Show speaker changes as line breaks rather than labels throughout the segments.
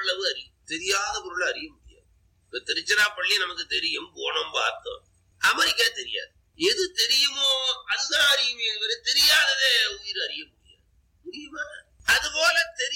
ஓரளவு அறியும் தெரியாத பொருளை அறிய முடியாது இப்ப திருச்சிராப்பள்ளி நமக்கு தெரியும் போனோம் பார்த்தோம் அமெரிக்கா தெரியாது எது தெரியுமோ அதுதான் அறியுமே தவிர தெரியாததே உயிர் அறிய முடியாது முடியுமா அதுபோல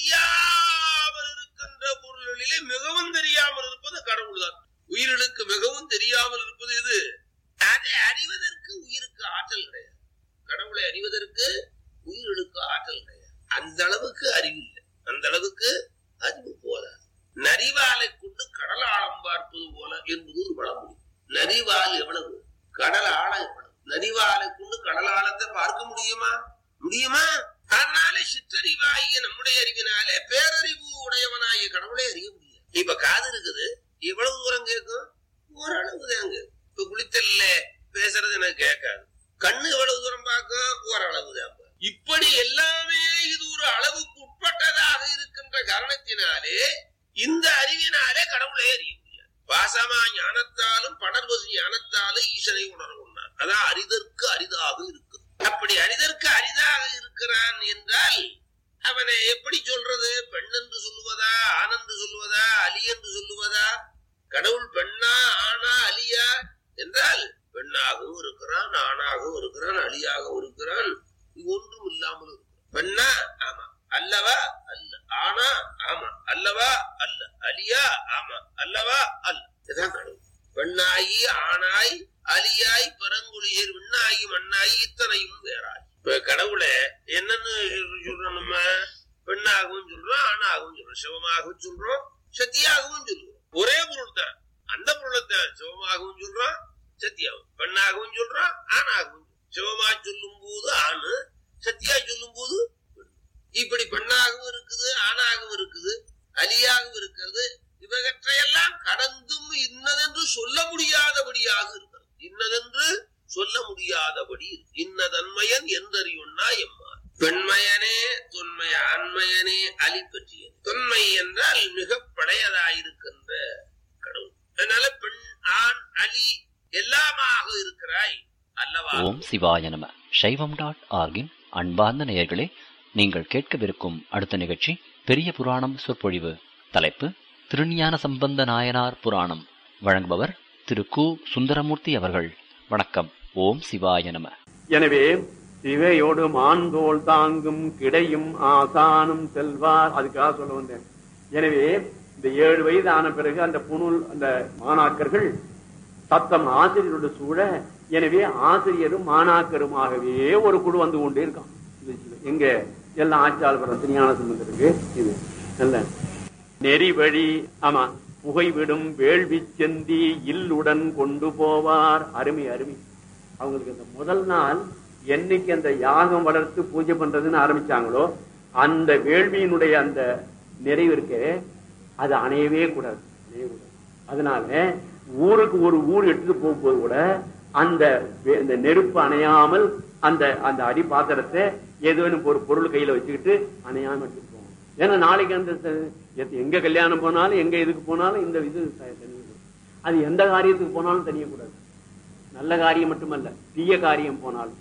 தெரியாமல் இருக்கின்ற பொருள்களிலே மிகவும் தெரியாமல் இருப்பது கடவுள் தான் உயிர்களுக்கு மிகவும் தெரியாமல் இருப்பது எது அதை அறிவதற்கு உயிருக்கு ஆற்றல் கிடையாது கடவுளை அறிவதற்கு உயிர்களுக்கு ஆற்றல் கிடையாது அந்த அளவுக்கு அறிவு இல்லை அந்த அளவுக்கு அறிவு போதாது நரிவாலை கொண்டு கடல் ஆழம் பார்ப்பது போல என்பது ஒரு பழமொழி நரிவால் எவ்வளவு கடல் ஆழம் எவ்வளவு நரிவாலை கொண்டு கடல் ஆழத்தை பார்க்க முடியுமா முடியுமா அதனால சிற்றறிவாகிய நம்முடைய அறிவினாலே பேரறிவு உடையவனாகிய கடவுளை அறிய முடியாது இப்ப காது இருக்குது எவ்வளவு தூரம் கேட்கும் ஓரளவு தாங்க இப்ப குளித்தல்ல பேசுறது எனக்கு கேட்காது கண்ணு எவ்வளவு தூரம் பார்க்கும் ஓரளவு தான் இப்படி எல்லாமே இது ஒரு அளவுக்கு உட்பட்டதாக இருக்கின்ற காரணத்தினாலே இந்த அறிவினாலே கடவுளை அறிய முடியாது பாசமா ஞானத்தாலும் படர்வசு ஞானத்தாலும் ஈசனை உணர உண்ணார் அதான் அரிதற்கு அரிதாக இருக்கு அப்படி அரிதற்கு அரிதாக இருக்கிறான் என்றால் அவனை எப்படி சொல்றது பெண் என்று சொல்லுவதா ஆண் என்று சொல்லுவதா அலி என்று சொல்லுவதா கடவுள் பெண்ணா ஆனா அலியா என்றால் பெண்ணாகவும் இருக்கிறான் ஆணாகவும் இருக்கிறான் அலியாகவும் இருக்கிறான் ஒன்றும் இல்லாமல் இருக்கிறான் பெண்ணா ஆமா அல்லவா அல்ல ஆனா ஆமா அல்லவா அல்ல அலியா ஆமா அல்லவா அல்ல இதுதான் கடவுள் பெண்ணாயி ஆணாய் அலியாய் பரங்குழியர் விண்ணாகி மண்ணாகி இத்தனையும் வேறாய் இப்ப கடவுளை என்னன்னு சொல்றோம் நம்ம பெண்ணாகவும் சொல்றோம் ஆணாகவும் சொல்றோம் சிவமாகவும் சொல்றோம் சத்தியாகவும் சொல்றோம் ஒரே பொருள் தான் அந்த பொருளத்தை சிவமாகவும் சொல்றோம் சத்தியாகவும் பெண்ணாகவும் சொல்றோம் ஆணாகவும் சிவமா சொல்லும் போது ஆணு சத்தியா சொல்லும் போது இப்படி பெண்ணாகவும் இருக்குது ஆணாகவும் இருக்குது அலியாகவும் இருக்கிறது இவற்றையெல்லாம் கடந்தும் இன்னதென்று சொல்ல முடியாதபடியாக இருக்கிறது இன்னதென்று சொல்ல முடியாதபடி இன்னதன்மையன் எந்தறியுன்னா எம்மா பெண்மையனே தொன்மை ஆண்மையனே அலி பற்றியது தொன்மை என்றால் மிக பழையதாயிருக்கின்ற கடவுள் அதனால பெண் ஆண் அலி எல்லாமாக இருக்கிறாய் அல்லவா
ஓம் சிவாய நம சைவம் டாட் ஆர்கின் அன்பார்ந்த நேயர்களே நீங்கள் கேட்கவிருக்கும் அடுத்த நிகழ்ச்சி பெரிய புராணம் சொற்பொழிவு தலைப்பு திருஞான சம்பந்த நாயனார் புராணம் வழங்குபவர் திரு கு சுந்தரமூர்த்தி அவர்கள் வணக்கம் ஓம் சிவாய நம
எனவே சிவையோடு மாந்தோள் தாங்கும் கிடையும் ஆசானும் செல்வார் அதுக்காக சொல்ல வந்தேன் எனவே இந்த ஏழு வயது ஆன பிறகு அந்த புனூல் அந்த மாணாக்கர்கள் சத்தம் ஆசிரியரோட சூழ எனவே ஆசிரியரும் மாணாக்கருமாகவே ஒரு குழு வந்து கொண்டே இருக்கான் இது எங்க எல்லாம் ஆட்சியாளர் திருஞான சம்பந்தருக்கு இது நல்ல நெறி வழி ஆமா புகைவிடும் வேள்வி செந்தி இல்லுடன் கொண்டு போவார் அருமை அருமை அவங்களுக்கு அந்த முதல் நாள் என்னைக்கு அந்த யாகம் வளர்த்து பூஜை பண்றதுன்னு ஆரம்பிச்சாங்களோ அந்த வேள்வியினுடைய அந்த நிறைவு இருக்கே அது அணையவே கூடாது அணையவே கூடாது அதனால ஊருக்கு ஒரு ஊர் எடுத்துட்டு போகும்போது கூட அந்த வே- அந்த நெருப்பு அணையாமல் அந்த அந்த அடி பாத்திரத்தை ஏதேனும் ஒரு பொருள் கையில வச்சுக்கிட்டு அணையாம எடுத்துட்டு போவோம் ஏன்னா நாளைக்கு அந்த ச- எத்- எங்க கல்யாணம் போனாலும் எங்க இதுக்கு போனாலும் இந்த இது த- தனியக்கூடாது. அது எந்த காரியத்துக்கு போனாலும் தனியக்கூடாது நல்ல காரியம் மட்டுமல்ல தீய காரியம் போனாலும்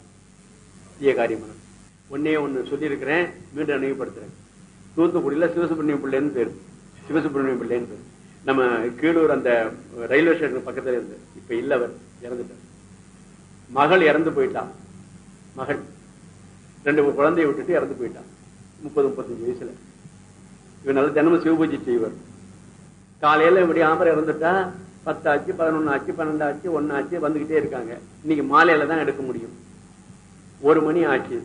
தீய காரியம் பண்ணணும். ஒன்னே ஒண்ணு சொல்லியிருக்கிறேன் மீண்டும் நினைவுபடுத்துறேன் தூத்துக்குடியில சிவசுப்ரமணியம் பிள்ளைன்னு பேரு சிவசுப்ரமணியம் பிள்ளைன்னு பேரு நம்ம கீழூர் அந்த ரயில்வே ஸ்டேஷன் பக்கத்துல இருந்து இப்ப இல்ல அவர் இறந்துட்டார் மகள் இறந்து போயிட்டான் மகள் ரெண்டு குழந்தையை விட்டுட்டு இறந்து போயிட்டான் முப்பது முப்பத்தஞ்சு வயசுல இவன் நல்ல தினமும் சிவபூஜை செய்வார் காலையில இப்படி ஆம்பரை இறந்துட்டா பத்தாச்சு பதினொன்னு ஆச்சு பன்னெண்டு ஆச்சு ஒன்னாச்சு வந்துகிட்டே இருக்காங்க இன்னைக்கு மாலையில தான் எடுக்க முடியும் ஒரு மணி ஆச்சு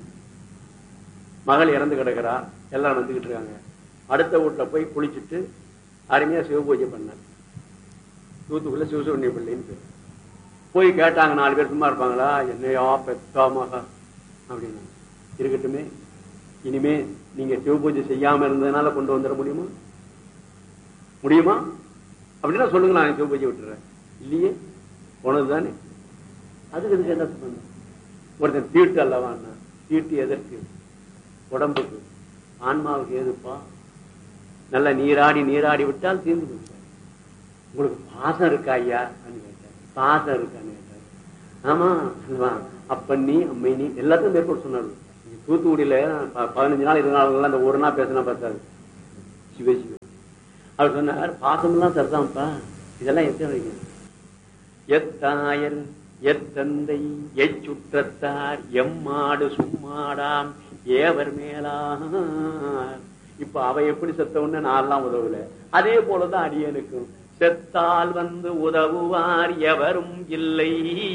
மகள் இறந்து கிடக்குறா எல்லாம் வந்துகிட்டு இருக்காங்க அடுத்த வீட்டுல போய் குளிச்சுட்டு அருமையா சிவபூஜை பண்ணார் தூத்துக்குள்ள சிவசுவண்ணிய பிள்ளைன்னு பேர் போய் கேட்டாங்க நாலு பேர் சும்மா இருப்பாங்களா என்னையா பெத்தா மகா அப்படின்னு இருக்கட்டுமே இனிமே நீங்க சிவபூஜை செய்யாம இருந்ததுனால கொண்டு வந்துட முடியுமா முடியுமா அப்படின்னா சொல்லுங்க நான் சிவபூஜை விட்டுறேன் இல்லையே போனதுதானே அதுக்கு இதுக்கு என்ன சம்பந்தம் ஒருத்தன் தீட்டு அல்லவா தீட்டு எதற்கு உடம்புக்கு ஆன்மாவுக்கு எதுப்பா நல்லா நீராடி நீராடி விட்டால் தீர்ந்து போச்சு உங்களுக்கு பாசம் இருக்கா ஐயா அப்படின்னு கேட்டார் பாசம் இருக்கான்னு கேட்டார் ஆமா அல்லவா அப்பண்ணி அம்மைனி எல்லாத்தையும் மேற்கொண்டு சொன்னாரு இங்க தூத்துக்குடியில ப- பதினஞ்சு நாள் இருபது நாள் அந்த ஒரு நாள் பேசினா பார்த்தாரு சிவ சிவ அவர் சொன்னார் பாசமெல்லாம் சரிதான்ப்பா இதெல்லாம் எத்தனை வைக்கணும் எத்தாயர் எத்தந்தை எச்சுற்றத்தார் எம்மாடு சும்மாடாம் ஏவர் மேலார் இப்ப அவ எப்படி செத்தவன்னு நான்லாம் உதவல அதே போலதான் அடியனுக்கும் செத்தால் வந்து உதவுவார் எவரும் இல்லை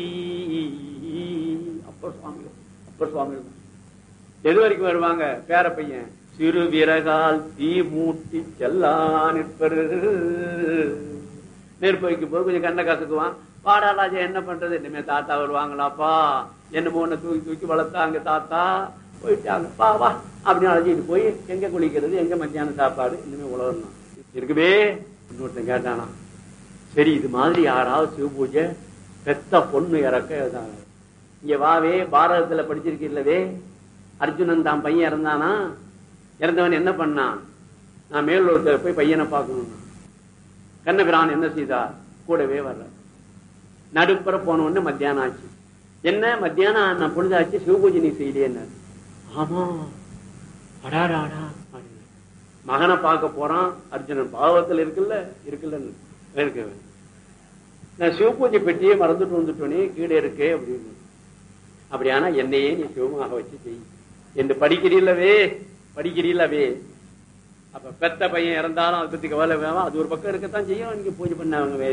அப்பர் சுவாமிகள் அப்பர் சுவாமிகள் எது வரைக்கும் வருவாங்க பேர பையன் சிறு விறகால் தீ மூட்டி செல்லா நிற்பரு நெருப்பு வைக்கும் போது கொஞ்சம் கண்ணை கசக்குவான் வாடா ராஜா என்ன பண்றது இனிமே தாத்தா வருவாங்களாப்பா என்ன ஒண்ணு தூக்கி தூக்கி வளர்த்தாங்க தாத்தா போயிட்டாங்க பா வா அப்படின்னு அழைச்சிட்டு போய் எங்க குளிக்கிறது எங்க மத்தியானம் சாப்பாடு இனிமே உலகம் தான் இருக்குவே இன்னொருத்தன் கேட்டானா சரி இது மாதிரி யாராவது சிவ பூஜை பெத்த பொண்ணு இறக்க இதாங்க. இங்க வாவே பாரதத்துல படிச்சிருக்கீங்களவே அர்ஜுனன் தான் பையன் இறந்தானா இறந்தவன் என்ன பண்ணான் நான் மேலூர்ல போய் பையனை பார்க்கணும் கண்ணபிரான் என்ன செய்தார் கூடவே வர்ற நடுப்புற போன உடனே மத்தியானம் ஆச்சு என்ன மத்தியானம் நான் பொழுதாச்சு சிவபூஜை நீ செய்யலையே ஆமா அடாடாடா அப்படின்னு. மகனை பார்க்க போறான் அர்ஜுனன் பாவத்தில் இருக்குல்ல இருக்குல்ல இருக்கு நான் சிவபூஜை பெட்டியே மறந்துட்டு வந்துட்டோனே கீழே இருக்கே அப்படின்னு அப்படியானா என்னையே நீ சிவமாக வச்சு செய் என்று படிக்கிறீல்லவே படிக்கிறீல்லவே அப்ப பெத்த பையன் இறந்தாலும் அதை பத்தி கவலை வேணாம் அது ஒரு பக்கம் இருக்கத்தான் செய்யும் நீங்க பூஜை பண்ணாங்கவே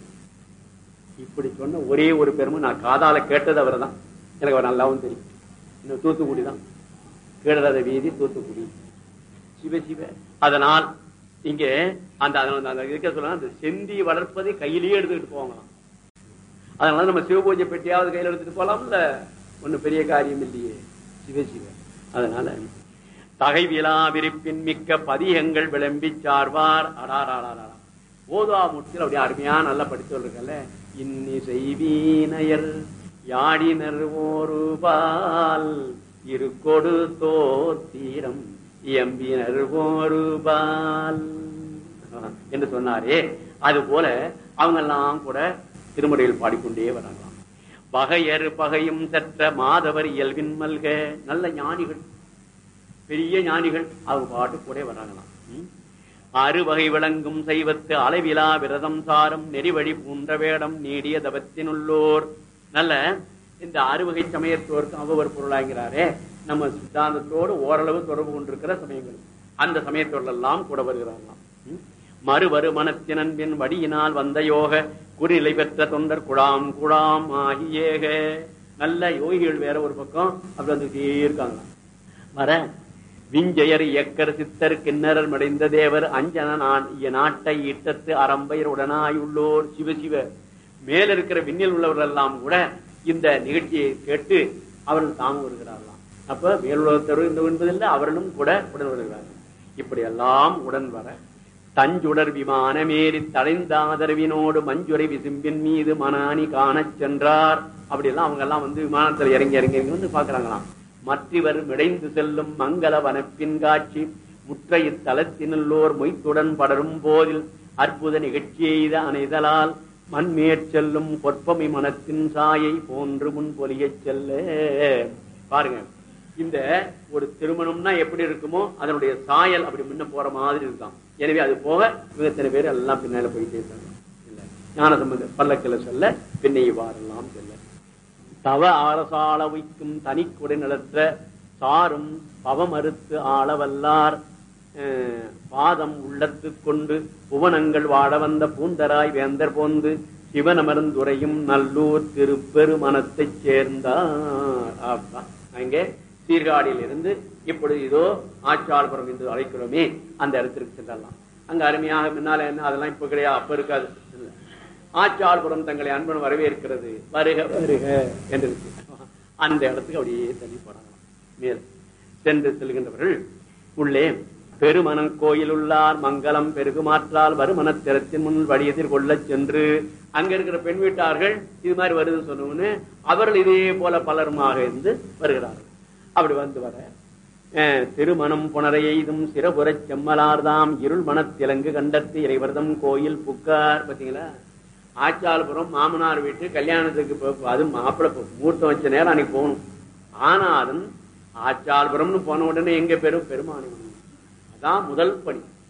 இப்படி சொன்ன ஒரே ஒரு பெருமை நான் காதால கேட்டது அவர் தான் எனக்கு அவர் நல்லாவும் தெரியும் இன்னும் தூத்துக்குடி தான் கீழத வீதி தூத்துக்குடி சிவ சிவ அதனால் இங்க அந்த அந்த- அந்த இருக்க சொல்ல அந்த செந்தி வளர்ப்பதை கையிலேயே எடுத்துக்கிட்டு போகலாம் அதனால நம்ம சிவபூஜை பெட்டியாவது கையில எடுத்துட்டு போலாம்ல ஒண்ணும் பெரிய காரியம் இல்லையே சிவ சிவ அதனால தகை விழா விரிப்பின் மிக்க பதியங்கள் விளம்பி சார்வார் அடாராடாரா ஓதாமூர்த்தியில் அப்படியே அருமையா நல்லா படிச்சு இருக்கல இன்னி செய்வீனையர் யாடினர் ஒரு பால் இருக்கொடு தோத்தீரம் எம்பினர் ஒரு பால் என்று சொன்னாரே அது போல அவங்க எல்லாம் கூட திருமுறையில் பாடிக்கொண்டே வராங்களாம் பகையர் பகையும் சற்ற மாதவர் இயல்பின் மல்க நல்ல ஞானிகள் பெரிய ஞானிகள் அவங்க பாட்டு கூட வராங்களாம் ம்? அறுவகை விளங்கும் செய்வத்து அளவிலா விரதம் சாரும் நெறிவழி பூன்ற வேடம் நீடிய தவத்தினுள்ளோர் நல்ல இந்த அறுவகை சமயத்தோருக்கு அவவர் பொருளாகிறாரே நம்ம சித்தாந்தத்தோடு ஓரளவு தொடர்பு கொண்டிருக்கிற சமயங்கள் அந்த சமயத்தோர்கள் எல்லாம் கூட வருகிறார்களாம் ம்? மறுவரு மனத்தினன்பின் வடியினால் வந்த யோக குறிநிலை பெற்ற தொண்டர் குழாம் குழாம் ஆகியேக நல்ல யோகிகள் வேற ஒரு பக்கம் அப்படி வந்துட்டே இருக்காங்களாம் வர விஞ்சையர் இயக்கர் சித்தர் கிண்ணறர் மடைந்த தேவர் அஞ்சன நான் நாட்டை ஈட்டத்து அரம்பையர் உடனாயுள்ளோர் சிவ சிவ மேல இருக்கிற விண்ணில் உள்ளவர்கள் எல்லாம் கூட இந்த நிகழ்ச்சியை கேட்டு அவர்கள் தாமும் வருகிறார்களாம் அப்ப மேலுலகத்தவர் இந்த என்பதில்லை அவர்களும் கூட உடன் வருகிறார்கள் இப்படி எல்லாம் உடன் வர தஞ்சுடர் விமானமேறி தடைந்தாதரவினோடு மஞ்சுரை விசும்பின் மீது மனானி காணச் சென்றார் அப்படி எல்லாம் அவங்க எல்லாம் வந்து விமானத்தில் இறங்கி இறங்கி இறங்கி வந்து பாக்குறாங்களாம் மற்றவர் மிடைந்து செல்லும் மங்கள வனப்பின் காட்சி முற்ற இத்தலத்தினுள்ளோர் மொய்த்துடன் படரும் போதில் அற்புத நிகழ்ச்சி எய்த அணைதலால் மண்மேற் செல்லும் பொற்பமை மனத்தின் சாயை போன்று முன் பொலியச் செல்ல பாருங்க இந்த ஒரு திருமணம்னா எப்படி இருக்குமோ அதனுடைய சாயல் அப்படி முன்ன போற மாதிரி இருக்கான் எனவே அது போக இவங்க இத்தனை பேர் எல்லாம் பின்னால போயிட்டே இருக்காங்க இல்ல ஞான சம்பந்த பல்லக்கில சொல்ல பின்னை வாரெல்லாம் செல்ல தவ அரசாள வைக்கும் தனிக்குடை நிலத்த சாரும் பவமறுத்து ஆளவல்லார் அஹ், பாதம் உள்ளத்து கொண்டு புவனங்கள் வாழ வந்த பூந்தராய் வேந்தர் போந்து சிவனமர்ந்துரையும் நல்லூர் திருப்பெருமனத்தைச் சேர்ந்தார் அப்பா. அங்கே சீர்காழியில் இருந்து இப்பொழுது இதோ ஆச்சாள்புரம் என்று அழைக்கிறோமே அந்த இடத்திற்கு சென்றலாம் அங்க அருமையாக முன்னால என்ன அதெல்லாம் இப்ப கிடையாது அப்ப இருக்காது இல்ல. ஆச்சாள்புரம் தங்களை அன்பன் வரவேற்கிறது வருக வருக என்று இருக்கு அந்த இடத்துக்கு அப்படியே தள்ளி போறாங்களாம் மேல் சென்று செல்கின்றவர்கள் உள்ளே பெருமணம் கோயில் உள்ளார் மங்களம் பெருகுமாற்றால் வருமனத்திறத்தின் முன் வழி எதிர்கொள்ளச் சென்று அங்க இருக்கிற பெண் வீட்டார்கள் இது மாதிரி வருதுன்னு சொன்னோன்னு அவர்கள் இதே போல பலருமாக இருந்து வருகிறார்கள் அப்படி வந்து வர அஹ், திருமணம் புனரை எய்தும் சிறபுறச் செம்மலார்தாம் இருள் மனத்திலங்கு கண்டத்து இறைவர்தம் கோயில் புக்கார் பாத்தீங்களா ஆச்சால்புரம் மாமனார் வீட்டு கல்யாணத்துக்கு போ- அது மாப்பிள்ளை போ- முகூர்த்தம் வச்ச நேரம் அன்னைக்கு போகணும் ஆனாலும் ஆச்சால்புரம்னு போன உடனே எங்க பெரும் பெருமானி அதான் முதல் பணி முதல்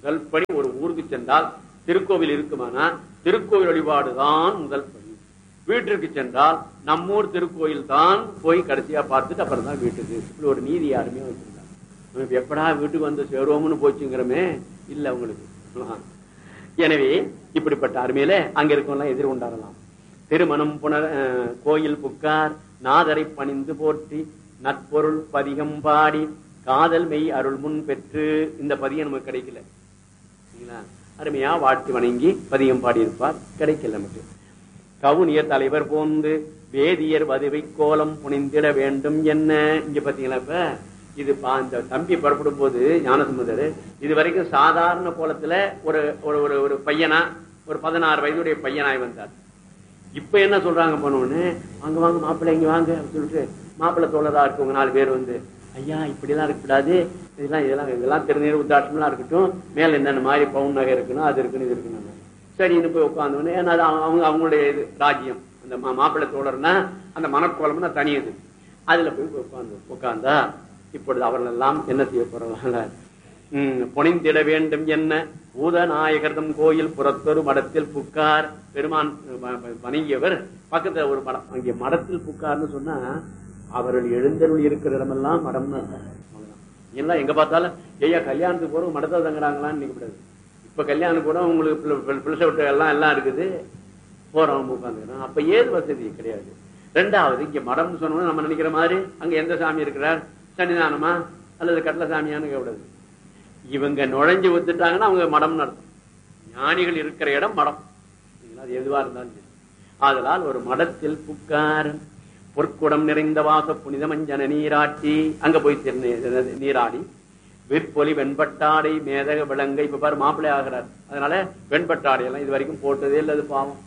முதல் பணி ஒரு ஊருக்கு சென்றால் திருக்கோவில் இருக்குமானா திருக்கோவில் வழிபாடுதான் முதல் பணி வீட்டிற்கு சென்றால் நம்மூர் திருக்கோயில் தான் போய் கடைசியா பார்த்துட்டு அப்புறம் தான் வீட்டுக்கு இப்படி ஒரு நீதி யாருமே வச்சிருந்தாங்க நமக்கு எப்படா வீட்டுக்கு வந்து சேருவோம்னு போச்சுங்கிறமே இல்ல உங்களுக்கு எனவே இப்படிப்பட்ட அருமையில அங்க இருக்கவங்க எதிர் கொண்டாடலாம் திருமணம் புனர் அஹ், கோயில் புக்கார் நாதரை பணிந்து போற்றி நட்பொருள் பதிகம் பாடி காதல் மெய் அருள் முன் பெற்று இந்த பதியம் நமக்கு கிடைக்கல சரிங்களா? அருமையா வாழ்த்தி வணங்கி பதியம் பாடியிருப்பார் கிடைக்கல நமக்கு கவுனியர் தலைவர் போந்து வேதியர் வதுவை கோலம் புனிந்திட வேண்டும் என்ன இங்க பாத்தீங்களா இப்ப இது பா- இந்த தம்பி புறப்படும் போது ஞானசுந்தர் இது வரைக்கும் சாதாரண கோலத்துல ஒரு ஒரு ஒரு ஒரு பையனா ஒரு பதினாறு வயதுடைய பையனாய் வந்தார் இப்ப என்ன சொல்றாங்க போனோன்னு வாங்க வாங்க மாப்பிள்ளை இங்க வாங்க அப்படின்னு சொல்லிட்டு மாப்பிள்ளை தோழரா இருக்கவங்க நாலு பேர் வந்து ஐயா இப்படி எல்லாம் இருக்கக்கூடாது இதெல்லாம் இதெல்லாம் இதெல்லாம் திருநீர் உத்தாட்டம்லாம் இருக்கட்டும் மேல என்னென்ன மாதிரி பவுன் நகை இருக்கணும் அது இருக்கணும் இது இருக்கணும் சரின்னு போய் உட்காந்தோடனே ஏன்னா அது அவங்க அவங்களுடைய இது ராஜ்யம் அந்த மா- மாப்பிள்ளை தோழர்னா அந்த மனக்கோலம்னா தனியது அதுல போய் உட்காந்து உட்கார்ந்தா இப்பொழுது அவர்கள் எல்லாம் என்ன செய்ய போறாங்க உம், புனைந்திட வேண்டும் என்ன பூதநாயகர்தம் கோயில் புறத்தொரு மடத்தில் புக்கார் பெருமான் வ- வ- வணங்கியவர் பக்கத்துல ஒரு மடம் அங்கே மடத்தில் புக்கார்னு சொன்னா அவர்கள் எழுந்தருள் இருக்கிற இடமெல்லாம் மடம்னு அர்த்தம். அவ்வளவுதான். எல்லாம் எங்க பார்த்தாலும் ஐயா கல்யாணத்துக்கு போறோம் மடத்தை தங்குறாங்களான்னு நினைக்க கூடாது இப்ப கல்யாணம் கூட உங்களுக்கு பிள்ளை விட்டு எல்லாம் எல்லாம் இருக்குது போறோம் உட்காந்துக்கிறோம் அப்ப ஏது வசதி கிடையாது ரெண்டாவது இங்க மடம்னு சொன்னோம்னா நம்ம நினைக்கிற மாதிரி அங்க எந்த சாமி இருக்கிறார் சன்னிதானமா அல்லது கட்டள சாமியான்னு கூடாது இவங்க நுழைஞ்சு வந்துட்டாங்கன்னா அவங்க மடம்னு அர்த்தம் ஞானிகள் இருக்கிற இடம் மடம் சரிங்களா? அது எதுவா இருந்தாலும் சரி. ஆதலால் ஒரு மடத்தில் புக்கார் பொற்குடம் நிறைந்த வாச புனித மஞ்சன நீராட்டி அங்க போய் திரு- நீராடி விற்பொலி வெண்பட்டாடை மேதக விலங்கை இப்ப பாரு மாப்பிள்ளை ஆகிறார் அதனால வெண்பட்டாடை எல்லாம் இது வரைக்கும் போட்டதே இல்லை அது பாவம்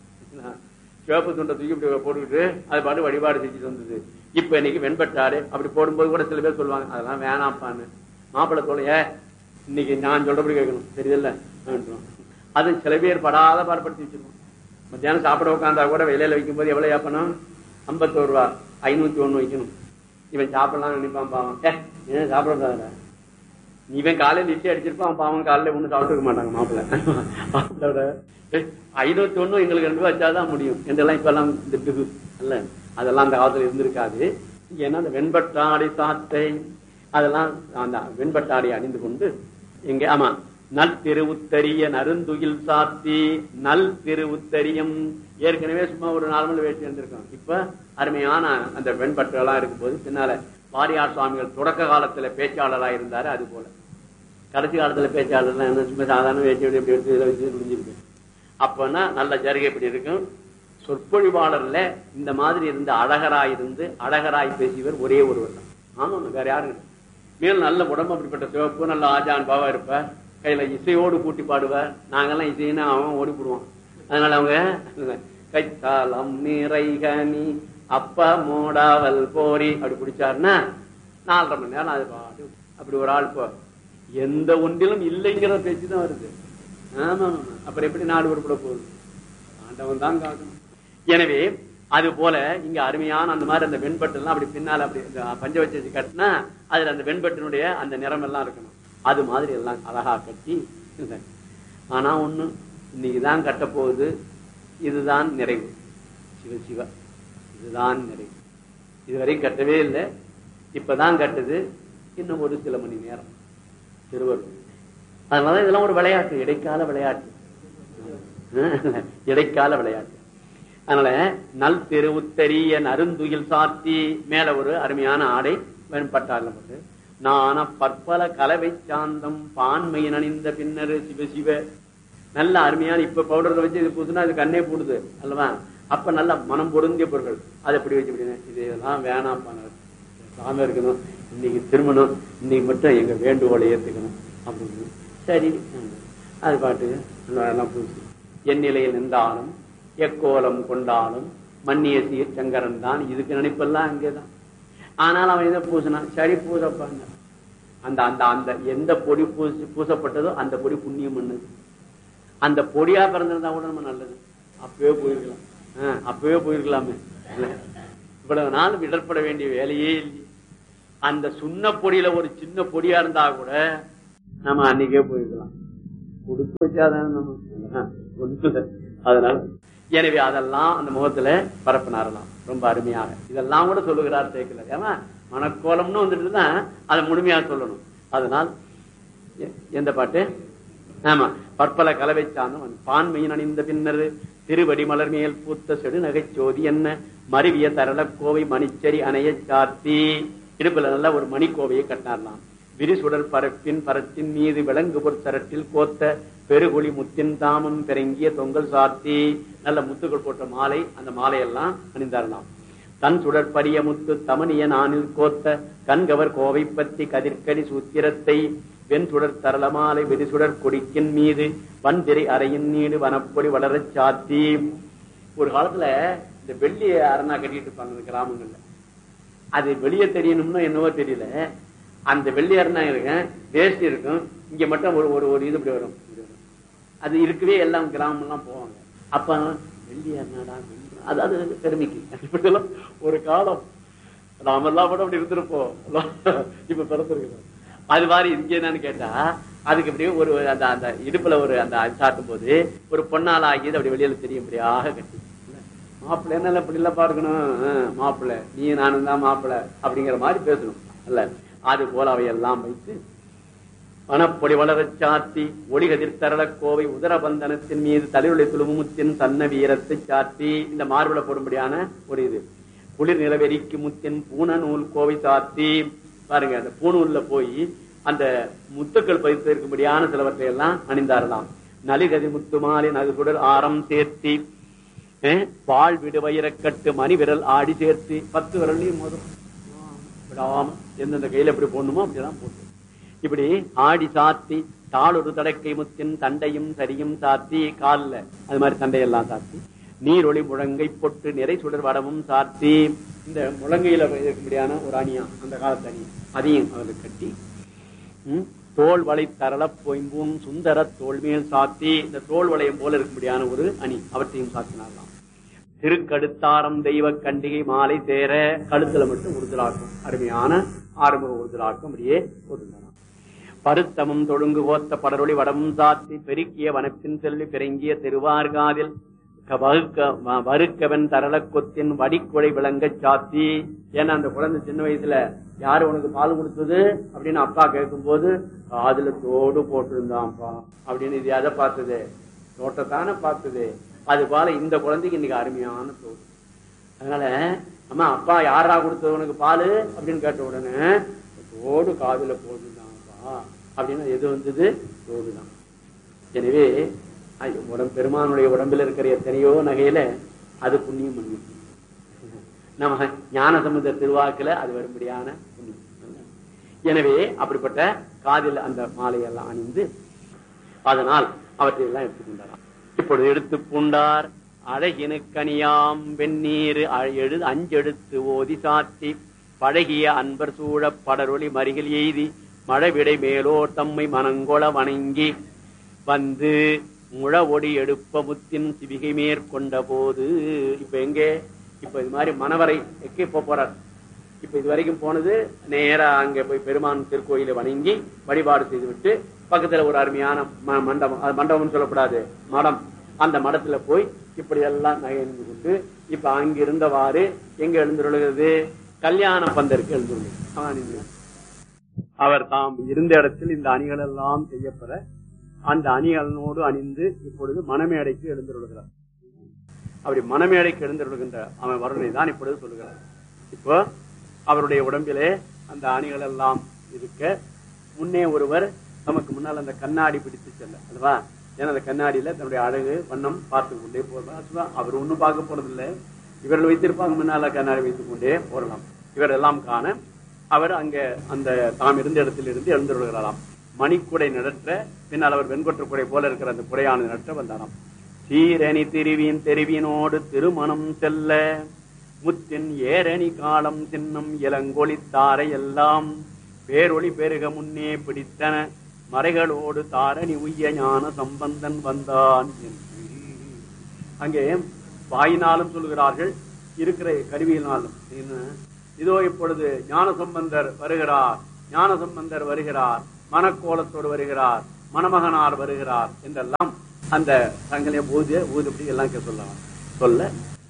சிவப்பு துண்டை தூக்கி இப்படி போட்டுக்கிட்டு அது பாட்டு வழிபாடு செஞ்சுட்டு வந்தது இப்ப இன்னைக்கு வெண்பட்டாடை அப்படி போடும்போது கூட சில பேர் சொல்லுவாங்க அதெல்லாம் வேணாம்ப்பான்னு மாப்பிள்ளை தோழைய இன்னைக்கு நான் சொல்றபடி கேட்கணும் தெரியல அது சில பேர் படாத பாடுபடுத்தி வச்சிருக்கோம் மத்தியானம் சாப்பிட உட்காந்தா கூட வெளியில வைக்கும் போது எவ்வளவு ஏப்பணும் ஐம்பத்தோரு ரூபா ஐநூத்தி ஒண்ணு வைக்கணும் இவன் சாப்பிடலாம் நினைப்பான் பாவம் ஏ ஏன் சாப்பிட கூடாதுடா இவன் காலையில இட்லி அடிச்சிருப்பான் பாவம் காலையில ஒண்ணு சாப்பிட்டுக்க மாட்டாங்க மாப்பிள்ள மாப்பிள்ளோட ஐநூத்தி ஒண்ணும் எங்களுக்கு ரெண்டு ரூபா வச்சாதான் முடியும் என்றெல்லாம் இப்ப எல்லாம் இந்த பிகு அல்ல அதெல்லாம் அந்த காலத்துல இருந்திருக்காது ஏன்னா அந்த வெண்பட்டாடை சாத்தை அதெல்லாம் அந்த வெண்பட்டாடை அணிந்து கொண்டு எங்க ஆமா நல் திருவுத்தரிய நருந்துயில் சாத்தி நல் திருவுத்தரியம் ஏற்கனவே சும்மா ஒரு நார்மல் வேட்டி இருந்திருக்கோம் இப்ப அருமையான அந்த வெண்பட்டெல்லாம் இருக்கும்போது பின்னால வாரியார் சுவாமிகள் தொடக்க காலத்துல பேச்சாளரா இருந்தாரு அது போல கடைசி காலத்துல பேச்சாளர்லாம் என்ன சும்மா சாதாரண வேட்டி எப்படி எப்படி எடுத்து இதில் வச்சு முடிஞ்சிருக்கு அப்பன்னா நல்ல ஜருகை இப்படி இருக்கும் சொற்பொழிவாளர்ல இந்த மாதிரி இருந்த அழகராய் இருந்து அழகராய் பேசியவர் ஒரே ஒருவர் தான் ஆமா வேற யாரும் இல்லை. மேலும் நல்ல உடம்பு அப்படிப்பட்ட சிவப்பு நல்ல ஆஜான் பாவா இருப்பார் கையில இசையோடு கூட்டி பாடுவார் நாங்கெல்லாம் இசைன்னா அவன் ஓடி போடுவான் அதனால அவங்க கைத்தாளம் நிறைகனி அப்ப மோடாவல் போரி அப்படி பிடிச்சாருன்னா நாலரை மணி நேரம் அது பாட்டு அப்படி ஒரு ஆள் போ எந்த ஒன்றிலும் இல்லைங்கிற பேச்சு தான் வருது ஆமா ஆமா. அப்புறம் எப்படி நாடு உருப்பட போகுது ஆண்டவன் தான் காக்கணும் எனவே அது போல இங்க அருமையான அந்த மாதிரி அந்த வெண்பட்டு எல்லாம் அப்படி பின்னால அப்படி இந்த பஞ்ச வச்சு கட்டினா அதுல அந்த வெண்பட்டினுடைய அந்த நிறம் எல்லாம் இருக்கணும் அது மாதிரி எல்லாம் அழகா கட்டி இல்லை. ஆனா ஒண்ணு இன்னைக்குதான் கட்ட போகுது இதுதான் நிறைவு சிவ சிவ இதுதான் நிறைவு இதுவரையும் கட்டவே இல்லை இப்பதான் கட்டுது இன்னும் ஒரு சில மணி நேரம் திருவள்ளுவர் அதனால இதெல்லாம் ஒரு விளையாட்டு இடைக்கால விளையாட்டு இடைக்கால விளையாட்டு அதனால நல் தெருவுத்தரிய நருந்துயில் சாத்தி மேல ஒரு அருமையான ஆடை வெண்பட்டால போட்டு நான பற்பல கலவை சாந்தம் பான்மையின் அணிந்த பின்னர் சிவ சிவ நல்ல அருமையான இப்ப பவுடர் வச்சு இது புதுனா இது கண்ணே போடுது அல்லவா அப்ப நல்ல மனம் பொருந்திய பொருட்கள் அதை எப்படி வச்சு இப்படி இது இதெல்லாம் வேணாம் சாமி இருக்கணும் இன்னைக்கு திருமணம் இன்னைக்கு மட்டும் எங்க வேண்டுகோளை ஏத்துக்கணும் அப்படின்னு சரி அது பாட்டு எல்லாம் புதுசு என் நிலையில் நின்றாலும் எக்கோலம் கொண்டாலும் மன்னிய சீர் சங்கரன் தான் இதுக்கு நினைப்பெல்லாம் அங்கேதான் ஆனால் அவன் இதை பூசினான் சரி பூசப்பாங்க அந்த அந்த அந்த எந்த பொடி பூசி பூசப்பட்டதோ அந்த பொடி புண்ணியம் பண்ணுது அந்த பொடியா பிறந்திருந்தா கூட நம்ம நல்லது அப்பவே போயிருக்கலாம் ஆஹ், அப்பவே போயிருக்கலாமே இல்ல? இவ்வளவு நாள் விடற்பட வேண்டிய வேலையே இல்லை அந்த சுண்ண பொடியில ஒரு சின்ன பொடியா இருந்தா கூட நம்ம அன்னைக்கே போயிருக்கலாம் கொடுத்து வச்சாதான் நம்ம ஒண்ணும் இல்ல. அதனால எனவே அதெல்லாம் அந்த முகத்துல பரப்பினாரலாம் ரொம்ப அருமையாக இதெல்லாம் கூட சொல்லுகிறார் சேர்க்கல ஏன்னா மனக்கோலம்னு வந்துட்டுன்னா அதை முழுமையா சொல்லணும் அதனால் எ- எந்த பாட்டு ஆமா பற்பல கலவை சார்ந்த பான்மையின் அணிந்த பின்னர் திருவடி மலர் மேல் பூத்த செடு நகைச்சோதி என்ன மருவிய தரள கோவை மணிச்சரி அணைய சாத்தி இடுப்புல நல்ல ஒரு மணிக்கோவையை கட்டினார்லாம் விரிசுடர் பரப்பின் பரத்தின் மீது விலங்கு பொற்சரட்டில் கோத்த பெருகுழி முத்தின் தாமம் பெருங்கிய தொங்கல் சாத்தி நல்ல முத்துக்கள் போட்ட மாலை அந்த மாலையெல்லாம் அணிந்தாரலாம் தன் சுடர் பரிய முத்து தமனிய நானில் கோத்த கண்கவர் கோவை பத்தி கதிர்கடி சூத்திரத்தை வெண் சுடர் தரளமாலை வெடிசுடர் கொடிக்கின் மீது வந்திரை அறையின் நீடு வனப்பொடி வளரச் சாத்தி ஒரு காலத்துல இந்த வெள்ளி அரணா கட்டிட்டு இருப்பாங்க இந்த கிராமங்கள்ல அது வெளியே தெரியணும்னா என்னவோ தெரியல அந்த வெள்ளி அரணா இருக்கும் வேஷ்டி இருக்கும் இங்க மட்டும் ஒரு ஒரு ஒரு இது இப்படி வரும் இப்படி வரும். அது இருக்கவே எல்லாம் கிராமம் எல்லாம் போவாங்க அப்ப வெள்ளி அரணாடா வெள்ளி அதாவது பெருமைக்கு இப்படியெல்லாம் ஒரு காலம் நாமெல்லாம் கூட அப்படி இருந்திருப்போம் இப்ப பிறந்திருக்கிறோம் அது மாதிரி இங்க என்னன்னு கேட்டா அதுக்கு இப்படியே ஒரு அந்த அந்த இடுப்புல ஒரு அந்த சாட்டும் போது ஒரு பொன்னால ஆகியது அப்படி வெளியில தெரியும்படியாக கட்டி மாப்பிள்ளை என்ன இப்படி இல்ல பார்க்கணும் மாப்பிள்ளை நீ நானும் தான் மாப்பிள்ளை அப்படிங்கிற மாதிரி பேசணும் அல்ல அது போல அவையெல்லாம் வைத்து வனப்பொடி வளரச் சாத்தி ஒளிகதிர் தரள கோவை உதரபந்தனத்தின் மீது தலையுளை துளுமுத்தின் சன்ன வீரத்தை சாத்தி இந்த மார்புல போடும்படியான ஒரு இது குளிர் நிலவெறிக்கு முத்தின் பூன நூல் கோவை சாத்தி பாருங்க அந்த பூணூல்ல போய் அந்த முத்துக்கள் பதித்து இருக்கும்படியான சிலவற்றை எல்லாம் அணிந்தாரலாம் நலிகதி முத்து மாலை நகுசுடர் ஆரம் சேர்த்தி அஹ், வாழ் விடு வைரக்கட்டு மணி விரல் ஆடி சேர்த்து பத்து விரல்லையும் மோதும் விடாம எந்தெந்த கையில எப்படி போடணுமோ அப்படிதான் போட்டு இப்படி ஆடி சாத்தி தாளொரு தடக்கை முத்தின் தண்டையும் சரியும் சாத்தி கால்ல அது மாதிரி தண்டையெல்லாம் சாத்தி நீரொளி முழங்கை பொட்டு நிறை சுடர் வடமும் சாத்தி இந்த முழங்கையில இருக்கும்படியான ஒரு அணியா அந்த காலத்து அணி அதையும் அவருக்கு கட்டி ம், தோல் வளை தரள பொய்ம்பூன் சுந்தர தோல் மேல் சாத்தி இந்த தோல் வளையம் போல இருக்கும்படியான ஒரு அணி அவற்றையும் சாத்தினாரலாம் திருக்கடுத்தாரம் தெய்வ கண்டிகை மாலை சேர கழுத்துல மட்டும் உறுதலாக்கும் அருமையான ஆறுமுக உறுதலாக்கும் அப்படியே உறுதலாம் பருத்தமும் தொழுங்கு கோத்த படரொளி வடமும் சாத்தி பெருக்கிய வனப்பின் செல்வி பிறங்கிய திருவார்காதில் க- வகுக்க- வ- வறுக்கவன் தரள கொத்தின் வடிக்குழை விளங்கச் சாத்தி ஏன்னா அந்த குழந்தை சின்ன வயசுல யாரு உனக்கு பால் கொடுத்தது அப்படின்னு அப்பா கேட்கும்போது காதுல தோடு போட்டிருந்தான்ப்பா அப்படின்னு இது எதை பார்த்தது தோட்டத்தானே பார்த்தது அது போல இந்த குழந்தைக்கு இன்னைக்கு அருமையான தோடு அதனால அம்மா அப்பா யாரா கொடுத்தது உனக்கு பாலு அப்படின்னு கேட்ட உடனே தோடு காதுல போட்டுதான்ப்பா அப்படின்னு எது வந்தது தோடுதான் எனவே ஐ- உடம்பு பெருமானுடைய உடம்பில் இருக்கிற எத்தனையோ நகையில அது புண்ணியம் பண்ணி நம்ம ஞான சம்பந்த திருவாக்குல அது வரும்படியான புண்ணியம் எனவே அப்படிப்பட்ட காதில் அந்த மாலையெல்லாம் அணிந்து அதனால் அவற்றை எல்லாம் எடுத்துக்கொண்டாராம் இப்பொழுது எடுத்து பூண்டார் அழகினுக்கணியாம் வெந்நீர் அ- எழு அஞ்செடுத்து ஓதி சாத்தி பழகிய அன்பர் சூழப் படரொளி மருகில் எய்தி மழவிடை மேலோ தம்மை மனங்கொள வணங்கி வந்து முழ ஒடி எடுப்ப முத்தின் சிவிகை மேற்கொண்ட போது இப்ப எங்கே இப்ப இது மாதிரி மணவரை எங்கே போக போறார் இப்ப இது வரைக்கும் போனது நேரா அங்க போய் பெருமான் திருக்கோயிலை வணங்கி வழிபாடு செய்துவிட்டு பக்கத்துல ஒரு அருமையான ம- மண்டபம் அது மண்டபம்னு சொல்லக்கூடாது மடம் அந்த மடத்துல போய் இப்படி எல்லாம் நகைந்து கொண்டு இப்ப அங்க இருந்தவாறு எங்க எழுந்துருளுகிறது கல்யாண பந்தருக்கு எழுந்துள்ளது அவர் தாம் இருந்த இடத்தில் இந்த அணிகள் எல்லாம் செய்யப்பட அந்த அணிகளோடு அணிந்து இப்பொழுது மணமேடைக்கு எழுந்துருளுகிறார் அப்படி மணமேடைக்கு எழுந்துருளுகின்ற அவன் வருணை தான் இப்பொழுது சொல்லுகிறார் இப்போ அவருடைய உடம்பிலே அந்த அணிகள் எல்லாம் இருக்க முன்னே ஒருவர் நமக்கு முன்னால் அந்த கண்ணாடி பிடித்து செல்ல அல்லவா ஏன்னா அந்த கண்ணாடியில தன்னுடைய அழகு வண்ணம் பார்த்து கொண்டே போறலாம் அவர் ஒண்ணும் பார்க்க போறதில்லை இவர்கள் வைத்திருப்பாங்க முன்னால கண்ணாடி வைத்துக் கொண்டே போறலாம் இவர் எல்லாம் காண அவர் அங்க அந்த தாம் இருந்த இடத்தில் இருந்து எழுந்துள்ளாராம் மணிக்குடை நடற்ற பின்னால் அவர் வெண்கொற்ற குடை போல இருக்கிற அந்த குடையானது நடற்ற வந்தாராம் சீரணி திருவின் தெருவினோடு திருமணம் செல்ல முத்தின் ஏரணி காலம் சின்னம் இளங்கொளி தாரை எல்லாம் பேரொளி பெருக முன்னே பிடித்தன மறைகளோடு தாரணி உய்ய ஞான சம்பந்தன் வந்தான் என்று அங்கே வாயினாலும் சொல்லுகிறார்கள் இருக்கிற கருவியினாலும் என்ன? இதோ இப்பொழுது ஞான சம்பந்தர் வருகிறார் ஞான சம்பந்தர் வருகிறார் மனக்கோலத்தோடு வருகிறார் மணமகனார் வருகிறார் என்றெல்லாம் அந்த தங்களை ஊதிய ஊதுபடி எல்லாம் கே- சொல்லலாம் சொல்ல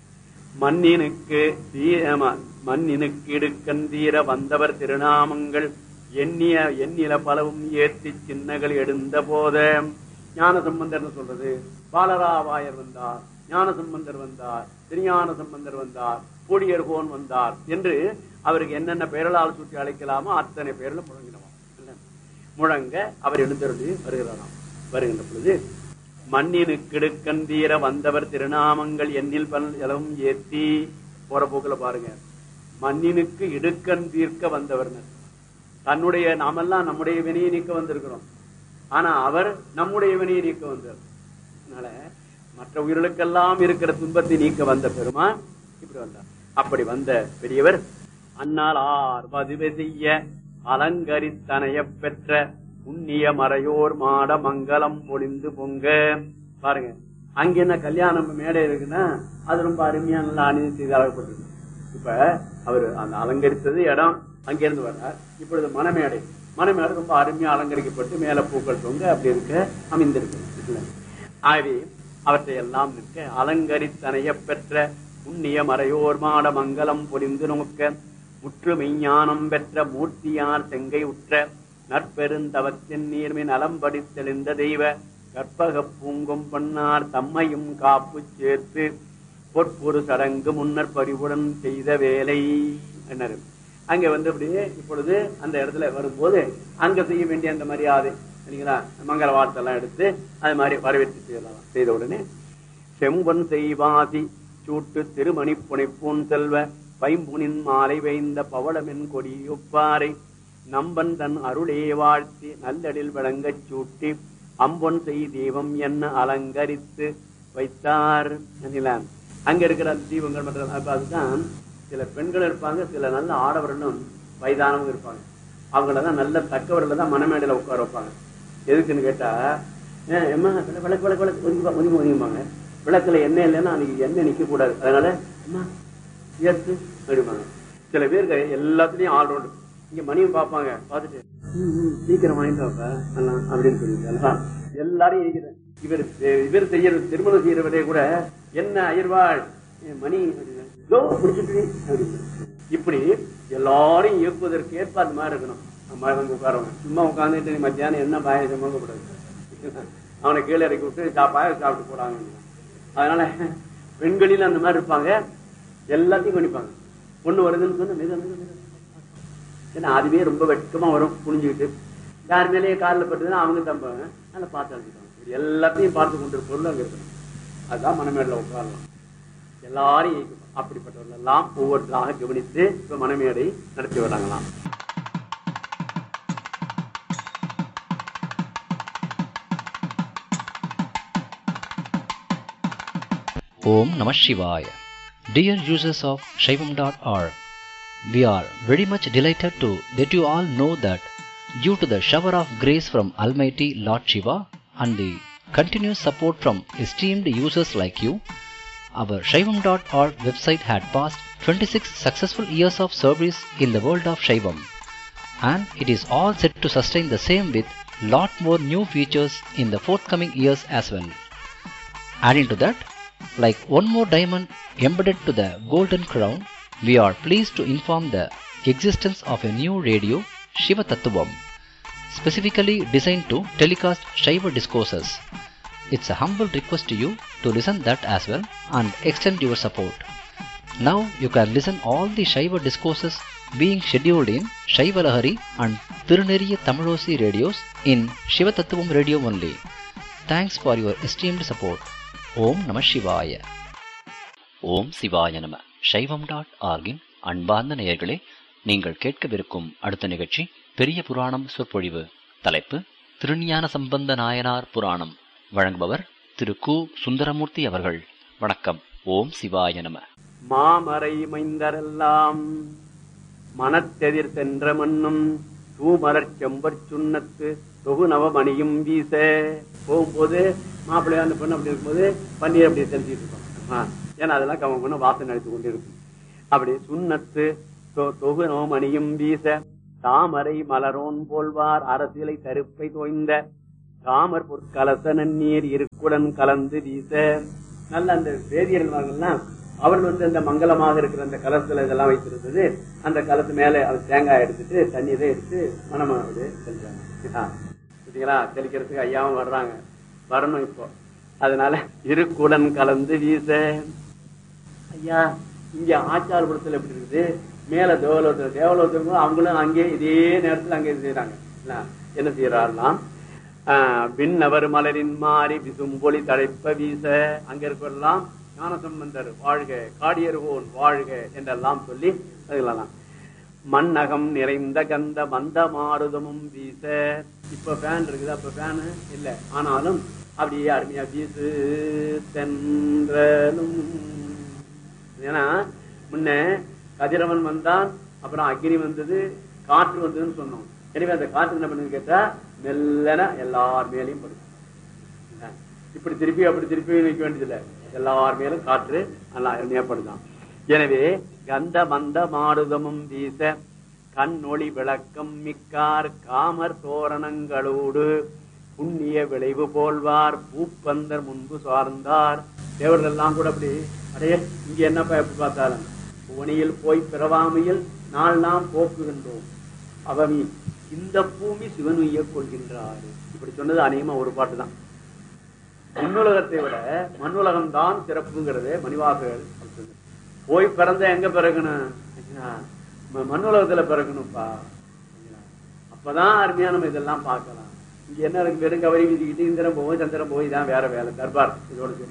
மண்ணினுக்கு தீரம மண்ணினுக்கு இடுக்கண் தீர வந்தவர் திருநாமங்கள் எண்ணிய எண்ணில பலவும் ஏத்தி சின்னகள் எடுந்த போத ஞான சம்பந்தர் சொல்றது பாலராவாயர் வந்தார் ஞான சம்பந்தர் வந்தார் திருஞான சம்பந்தர் வந்தார் கோடியர்கோன் வந்தார் என்று அவருக்கு என்னென்ன பெயர்களால் சுற்றி அழைக்கலாமோ அத்தனை பெயரில் முழங்கினவாம் இல்ல? முழங்க அவர் எழுந்தருளி வருகிறாராம் வருகின்ற பொழுது மண்ணினு கிடுக்கன் தீர வந்தவர் திருநாமங்கள் எண்ணில் பல் எலவும் ஏத்தி போற போக்குல பாருங்க மண்ணினுக்கு இடுக்கண் தீர்க்க வந்தவர்னர் தன்னுடைய நாமெல்லாம் நம்முடைய வினையை நீக்க வந்திருக்கிறோம் ஆனா அவர் நம்முடைய வினையை நீக்க வந்தார் அதனால மற்ற உயிர்களுக்கெல்லாம் இருக்கிற துன்பத்தை நீக்க வந்த பெருமான் இப்படி வந்தார் அப்படி வந்த பெரியவர் அன்னால் ஆர் பதிவு செய்ய அலங்கரித்தனைய பெற்ற புண்ணிய மறையோர் மாட மங்களம் பொழிந்து பொங்க பாருங்க அங்க என்ன கல்யாணம் மேடை இருக்குன்னா அது ரொம்ப அருமையா நல்லா அணிந்து செய்து அழகப்பட்டிருக்கு இப்ப அவர் அந்த அலங்கரித்தது இடம் அங்கிருந்து வர்றார் இப்பொழுது மணமேடை மணமேடை ரொம்ப அருமையா அலங்கரிக்கப்பட்டு மேல பூக்கள் தொங்க அப்படி இருக்க அமைந்திருக்கு இல்ல? ஆகவே அவற்றை எல்லாம் நிற்க அலங்கரித்தனைய பெற்ற புண்ணிய மறையோர் மாட மங்களம் பொலிந்து நோக்க முற்று மெய்ஞானம் பெற்ற மூர்த்தியார் செங்கை உற்ற நற்பெருந்தவத்தின் நீர்மை நலம்படி தெளிந்த தெய்வ கற்பக பூங்கும் பண்ணார் தம்மையும் காப்பு சேர்த்து பொற்பொரு சடங்கு முன்னர் பரிவுடன் செய்த வேலை என்ன அங்க வந்து அப்படியே இப்பொழுது அந்த இடத்துல வரும்போது அங்க செய்ய வேண்டிய அந்த மரியாதை சரிங்களா மங்கள வார்த்தைலாம் எடுத்து அது மாதிரி வரவேற்று செய்யலாம் செய்த உடனே செம்பன் செய்வாசி சூட்டு திருமணி புனைப்பூன் செல்வ பைம்புனின் மாலை வைந்த பவளமென் கொடியொப்பாரை நம்பன் தன் அருளே வாழ்த்தி நல்லடில் விளங்கச் சூட்டி அம்பொன் செய் தீபம் என்ன அலங்கரித்து வைத்தார் சரிங்களா? அங்க இருக்கிற அந்த தீபங்கள் மற்ற அப்ப அதுதான் சில பெண்கள் இருப்பாங்க சில நல்ல ஆடவர்களும் வயதானவங்க இருப்பாங்க அவங்கள தான் நல்ல தக்கவர்களை தான் மணமேடையில உட்கார வைப்பாங்க எதுக்குன்னு கேட்டா ஏன் எம்மா விளக்கு விளக்கு விளக்கு விளக்கு ஒதுங்கி ஒதுங்கி ஒதுங்கிப்பாங்க விளக்குல எண்ணெய் இல்லைன்னா அன்னைக்கு எண்ணெய் நிக்க கூடாது அதனால அம்மா ஏத்து அப்படிம்பாங்க சில பேருக்கு எல்லாத்துலயும் ஆல்ரவுண்டு இங்க மணியும் பார்ப்பாங்க பார்த்துட்டு "ம், ம், சீக்கிரம் வாங்கிட்டு வாப்பா எல்லாம் அப்படின்னு சொல்லிட்டு எல்லாம் எல்லாரும் இருக்கிறேன் இவர் இவர் செய்யறது திருமணம் செய்யறவரே கூட என்ன அயர்வாள் என் மணி அப்படின்னு. "இதோ முடிச்சிட்டு அப்படின்னு. இப்படி எல்லாரும் இயக்குவதற்கு ஏற்ப அது மாதிரி இருக்கணும் நம்ம வந்து உட்காரவங்க சும்மா உட்காந்துட்டு நீ மத்தியானம் என்ன பாயசம் வாங்க கூடாது அவனை கீழே இறக்கி விட்டு சா பாயசம் சாப்பிட்டு போறாங்க அதனால பெண்களில் அந்த மாதிரி இருப்பாங்க எல்லாத்தையும் கணிப்பாங்க பொண்ணு வருதுன்னு சொன்னா மிக மிக மிக ஏன்னா அதுவே ரொம்ப வெட்கமா வரும் புரிஞ்சுக்கிட்டு யார் மேலேயே காலில் பட்டுதுன்னா அவங்க தம்பாங்க நல்லா பார்த்து அழைச்சிட்டாங்க இப்படி எல்லாத்தையும் பார்த்து கொண்டு பொருள் அங்க இருக்கணும் அதுதான் மனமேடல உட்காரலாம் எல்லாரும் இயக்கணும். அப்படிப்பட்டவர்கள் எல்லாம் ஒவ்வொருத்தராக கவனித்து இப்ப மனமேடை நடத்தி வராங்களாம்
Om Namah Shivaya. Dear users of Shaivam.org, we are very much delighted to let you all know that due to the shower of grace from Almighty Lord Shiva and the continuous support from esteemed users like you, our Shaivam.org website had passed 26 successful years of service in the world of Shaivam and it is all set to sustain the same with lot more new features in the forthcoming years as well. Adding to that, like one more diamond embedded to the golden crown, we are pleased to inform the existence of a new radio, Shiva Tattvam, specifically designed to telecast Shiva discourses. It's a humble request to you to listen that as well and extend your support. Now you can listen all the Shiva discourses being scheduled in Shiva Lahari and Tiruneriya Tamilosi radios in Shiva Tattvam radio only. Thanks for your esteemed support. ஓம் நம சிவாய ஓம் சிவாய நம சைவம் dot ஆர்கின் அன்பார்ந்த நேயர்களே நீங்கள் கேட்கவிருக்கும் அடுத்த நிகழ்ச்சி பெரிய புராணம் சொற்பொழிவு தலைப்பு திருஞான சம்பந்த நாயனார் புராணம் வழங்குபவர் திரு கு சுந்தரமூர்த்தி அவர்கள் வணக்கம் ஓம் சிவாய நம
மாமறை மைந்தரெல்லாம் மனத்தெதிர் சென்ற மண்ணும் தூமலர் செம்பற் சுண்ணத்து தொகு நவமணியும் வீச போகும்போது மாப்பிள்ளையா அந்த பொண்ணு அப்படி இருக்கும்போது பன்னீர் அப்படி தெளிச்சிட்டு இருக்கோம் ஆ, ஏன்னா அதெல்லாம் கவனம் பண்ண வாசனை அடித்து கொண்டு இருக்கும் அப்படி சுண்ணத்து தொ- தொகு நவமணியும் வீச தாமரை மலரோன் போல்வார் அரசியலை கருப்பை தோய்ந்த தாமர் பொற்கலச நன்னீர் இருக்குடன் கலந்து வீச நல்ல அந்த வேதியர்கள்லாம் அவர்கள் வந்து அந்த மங்களமாக இருக்கிற அந்த கலசத்துல இதெல்லாம் வைத்திருந்தது அந்த கலத்து மேல அது தேங்காய் எடுத்துட்டு தண்ணீரை எடுத்து மனமாவது செஞ்சாங்க சரிங்களா தெளிக்கிறதுக்கு ஐயாவும் வர்றாங்க வரணும் இப்போ அதனால இருக்குடன் கலந்து வீச ஐயா இங்க ஆச்சாரபுரத்துல எப்படி இருக்குது மேல தேவலோகத்துல தேவலோகத்துல அவங்களும் அங்கே இதே நேரத்துல அங்கே செய்யறாங்க இல்ல? என்ன செய்யறாருலாம் விண்ணவர் மலரின் மாறி விசும்பொலி தழைப்ப வீச அங்க இருக்கலாம் ஞானசம்பந்தர் வாழ்க காடியர்கோன் வாழ்க என்றெல்லாம் சொல்லி அதெல்லாம் மண்ணகம் நிறைந்த கந்த மந்த மாருதமும் வீச இப்ப ஃபேன் இருக்குது அப்ப ஃபேன் இல்ல ஆனாலும் அப்படியே அருமையா வீசு தென்றலும் ஏன்னா முன்ன கதிரவன் வந்தான் அப்புறம் அக்னி வந்தது காற்று வந்ததுன்னு சொன்னோம் எனவே அந்த காற்று என்ன பண்ணுது கேட்டா மெல்லன எல்லார் மேலையும் படும் இப்படி திருப்பி அப்படி திருப்பி வைக்க வேண்டியதில்லை எல்லார் மேலும் காற்று நல்லா அருமையாப்படுதான் எனவே கந்த மந்த மாருதமும் வீச கண்ணொளி விளக்கம் மிக்கார் காமர் தோரணங்களோடு புண்ணிய விளைவு போல்வார் பூப்பந்தர் முன்பு சார்ந்தார் தேவர்கள் எல்லாம் கூட அப்படி அடைய இங்க என்னப்பா எப்படி பார்த்தாலும் புவனியில் போய் பிறவாமையில் நாள் நாம் போக்குகின்றோம் அவமி இந்த பூமி சிவன் உய்ய கொள்கின்றார் இப்படி சொன்னது அநேகமா ஒரு பாட்டு தான் மண்ணுலகத்தை விட மண்ணுலகம் தான் சிறப்புங்கிறது மணிவாசகர் சொல்றது. போய் பிறந்த எங்க பிறக்கணும் ம- மண்ணுலகத்துல பிறக்கணும்ப்பா அப்பதான் அருமையா நம்ம இதெல்லாம் பார்க்கலாம் இங்க என்ன இருக்கு வெறும் கவரி வீதிக்கிட்டு இந்திரம் போவோம் சந்திரம் போய் தான் வேற வேலை தர்பார் இதோட சரி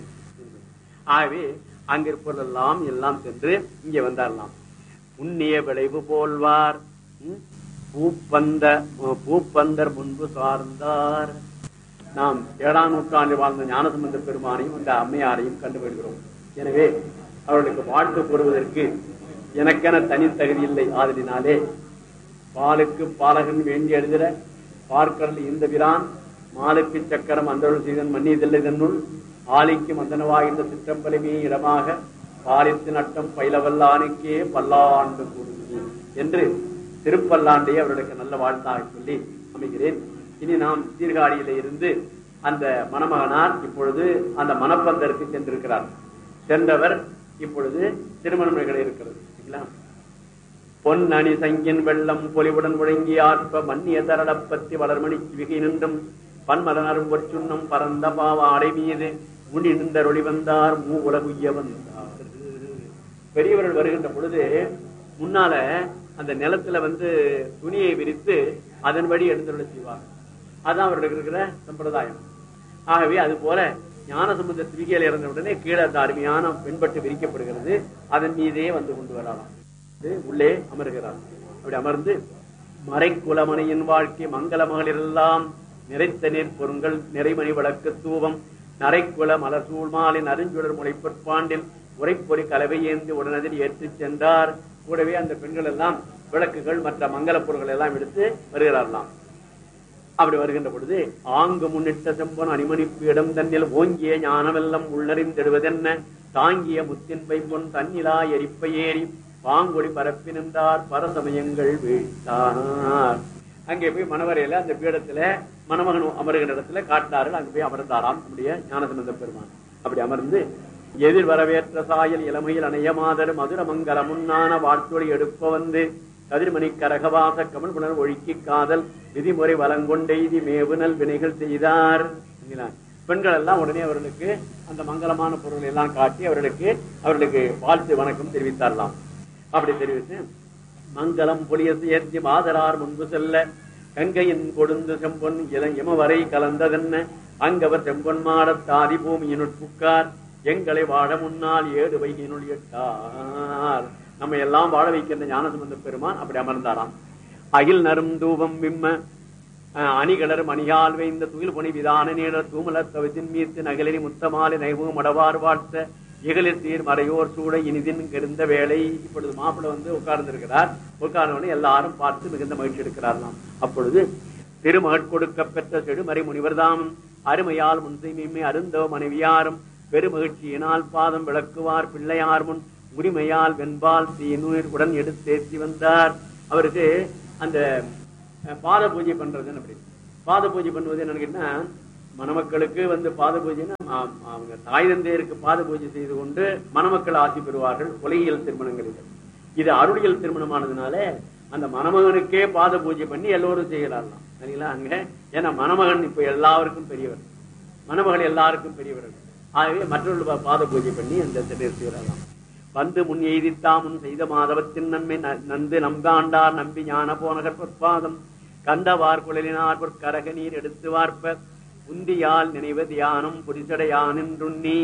ஆகவே அங்க இருப்பதெல்லாம் எல்லாம் சென்று இங்க வந்தாரலாம் புண்ணிய விளைவு போல்வார் ம்? பூப்பந்த பூப்பந்தர் முன்பு சார்ந்தார் நாம் ஏழாம் நூற்றாண்டில் வாழ்ந்த ஞானசம்பந்த பெருமானையும் அந்த அம்மையாரையும் கண்டுபிடிக்கிறோம் எனவே அவர்களுக்கு வாழ்த்து கூறுவதற்கு எனக்கென தனித்தகுதி இல்லை ஆதலினாலே பாலுக்கு பாலகன் வேண்டி எழுதிட பார்க்கடல் இந்த விரான் மாலுக்கு சக்கரம் அன்றொரு சீதன் மன்னியதில்லை தன்னுள் ஆலிக்கு மந்தனவாகின்ற சிற்றம்பலமே இடமாக பாலித்து நட்டம் பயிலவல்லானுக்கே பல்லாண்டு கூடுது என்று திருப்பல்லாண்டை அவர்களுக்கு நல்ல வாழ்த்தாக சொல்லி அமைகிறேன் இனி நாம் சீர்காழியில இருந்து அந்த மணமகனார் இப்பொழுது அந்த மணப்பந்தருக்கு சென்றிருக்கிறார் சென்றவர் இப்பொழுது திருமணம் நிகழ இருக்கிறது சரிங்களா? பொன்னணி சங்கின் வெள்ளம் பொலிவுடன் முழங்கி ஆற்ப மன்னிய தரளப்பத்தி வளர்மணி விகை நின்றும் பன்மலனரும் பொற்சுண்ணம் பரந்த பாவாடை மீது முடி நின்றொளி வந்தார் மூ உலகுய்ய வந்தார் பெரியவர்கள் வருகின்ற பொழுது முன்னால அந்த நிலத்துல வந்து துணியை விரித்து அதன் வழி எழுந்தருள செய்வாங்க அதான் அவர்களுக்கு இருக்கிற சம்பிரதாயம் ஆகவே அது போல ஞானசம்பந்த திரிகையில் இறந்த உடனே கீழே அந்த அருமையான பெண்பட்டு விரிக்கப்படுகிறது அதன் மீதே வந்து கொண்டு வரலாம் இது உள்ளே அமர்கிறார் அப்படி அமர்ந்து மறைக்குலமணியின் வாழ்க்கை மங்கள மகளிரெல்லாம் நிறைத்த நீர் பொருங்கள் நிறைமணி வழக்கு தூவம் நரைக்குல மலர் சூழ்மாலின் அருஞ்சுடர் முளைப்பற்பாண்டில் உரைப்பொறி கலவை ஏந்தி உடனதில் ஏற்றிச் சென்றார் கூடவே அந்த பெண்கள் எல்லாம் விளக்குகள் மற்ற மங்கள பொருட்கள் எல்லாம் எடுத்து வருகிறார்களாம் அப்படி வருகின்ற பொழுது ஆங்கு முன்னிட்ட செம்பன் அணிமணிப்பு இடம் தன்னில் ஓங்கிய ஞானமெல்லாம் உள்ளறிந்தெடுவதென்ன தாங்கிய முத்தின் பைம்பொன் தன்னிலா எரிப்ப ஏறி பாங்கொடி பரப்பி நின்றார் பரசமயங்கள் வீழ்த்தார் அங்கே போய் மணவரையில அந்த பீடத்துல மணமகன் அமருகின்ற இடத்துல காட்டினார்கள் அங்க போய் அமர்ந்தாராம் நம்முடைய ஞானசம்பந்த பெருமான் அப்படி அமர்ந்து எதிர் வரவேற்ற சாயல் இளமையில் அணைய மாதர் மதுர மங்கல முன்னான வாழ்த்தொழி எடுப்ப வந்து கதிர்மணி கரகவாச கமல் புனர் ஒழுக்கி காதல் விதிமுறை வலங்கொண்டெய்தி மேவுனல் வினைகள் செய்தார் சரிங்களா? பெண்கள் எல்லாம் உடனே அவர்களுக்கு அந்த மங்களமான பொருள் எல்லாம் காட்டி அவர்களுக்கு அவர்களுக்கு வாழ்த்து வணக்கம் தெரிவித்தாரலாம் அப்படி தெரிவித்து மங்களம் பொலிய சேர்த்தி மாதரார் முன்பு செல்ல கங்கையின் கொடுந்து செம்பொன் இள இமவரை கலந்ததென்ன அங்கவர் செம்பொன் மாடத் ஆதி பூமியினுட் புக்கார் எங்களை வாழ முன்னால் ஏடு வைகினுள் எட்டார் நம்ம எல்லாம் வாழ வைக்கின்ற ஞானசம்பந்த பெருமான் அப்படி அமர்ந்தாராம் அகில் நரும் தூபம் விம்ம அஹ், அணிகலர் மணியால் வைந்த துயில் பொனி விதான நீடர் தூமலர் தவித்தின் மீத்து நகலரி முத்தமாலை நைவு மடவார் வாழ்த்த இகலில் தீர் மறையோர் சூட இனிதின் கெடுந்த வேலை இப்பொழுது மாப்பிள்ளை வந்து உட்கார்ந்திருக்கிறார் உட்கார்ந்தவனே எல்லாரும் பார்த்து மிகுந்த மகிழ்ச்சி எடுக்கிறார்களாம் அப்பொழுது திருமகட் கொடுக்க பெற்ற செடுமறை முனிவர்தாம் அருமையால் முன்சைமை அருந்தவ மனைவியாரும் பெருமகிழ்ச்சியினால் பாதம் விளக்குவார் பிள்ளையார் முன் உரிமையால் வெண்பால் தீநீர் உடன் எடுத்தேற்றி வந்தார் அவருக்கு அந்த அஹ், பாத பூஜை பண்றதுன்னு அப்படி பாத பூஜை பண்ணுவது என்னன்னு கேட்டா மணமக்களுக்கு வந்து பாத பூஜைன்னா ஆ- அவங்க தாய் தந்தையருக்கு பாத பூஜை செய்து கொண்டு மணமக்கள் ஆசி பெறுவார்கள் உலகியல் திருமணங்களில் இது அருளியல் திருமணமானதுனால அந்த மணமகனுக்கே பாத பூஜை பண்ணி எல்லோரும் செய்யலாம்லாம் சரிங்களா அங்க ஏன்னா மணமகன் இப்ப எல்லாருக்கும் பெரியவர் மணமகள் எல்லாருக்கும் பெரியவர்கள் ஆகவே மற்றவர்கள் பா- பாத பூஜை பண்ணி அந்த திடீர் செய்யலாம் வந்து முன் எய்தித்தாமுன் செய்த மாதவத்தின் நன்மை ந- நந்து நம்காண்டார் நம்பி ஞான போனகர் பொற்பாதம் கந்தவார் குழலினார் பொற்கரக நீர் எடுத்து வார்ப்ப உந்தியால் நினைவு தியானம் புரிசடையானின்றுண்ணி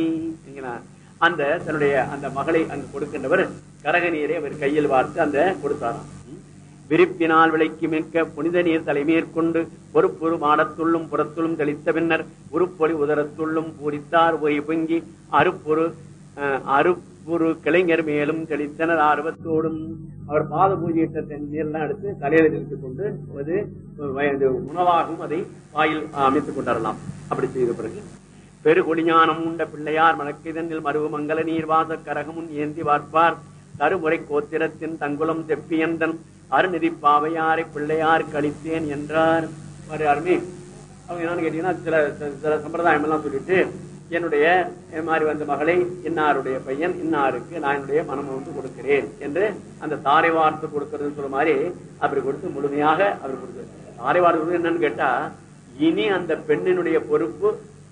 அந்த தன்னுடைய அந்த மகளை அங்கு கொடுக்கின்றவர் கரக நீரை அவர் கையில் வார்த்து அந்த கொடுத்தாராம் விரிப்பினால் விளைக்கு மிக்க புனித நீர் தலைமேற்கொண்டு பொறுப்புறு மாடத்துள்ளும் புறத்துள்ளும் தெளித்த பின்னர் உருப்பொலி உதரத்துள்ளும் பூரித்தார் ஒய் பொங்கி அருப்பொரு அஹ், அருப்புரு கிளைஞர் மேலும் தெளித்தனர் ஆர்வத்தோடும் அவர் பாத பூஜையிட்ட நீர்லாம் எடுத்து தலையில எடுத்துக் கொண்டு அது வயது உணவாகவும் அதை வாயில் அமைத்துக் கொண்டரலாம் அப்படி செய்த பிறகு பெருகொடிஞானம் உண்ட பிள்ளையார் மணக்கிதனில் மருவு மங்கள நீர்வாச கரகமுன் ஏந்தி வார்ப்பார் தருமுறை கோத்திரத்தின் தங்குலம் தெப்பியந்தன் அருநிதி பாவையாரை பிள்ளையார் கழித்தேன் என்றார் ஒரு அருமை அவங்க என்னன்னு கேட்டீங்கன்னா சில சில- சில சம்பிரதாயம் எல்லாம் சொல்லிட்டு என்னுடைய இது மாதிரி வந்த மகளை இன்னாருடைய பையன் இன்னாருக்கு நான் என்னுடைய மனம் வந்து கொடுக்கிறேன் என்று அந்த தாரை வார்த்தை கொடுக்கறதுன்னு சொல்ற மாதிரி அப்படி கொடுத்து முழுமையாக அவர் கொடுத்தார் தாரை வார்த்தை கொடுக்கிறது என்னன்னு கேட்டா இனி அந்த பெண்ணினுடைய பொறுப்பு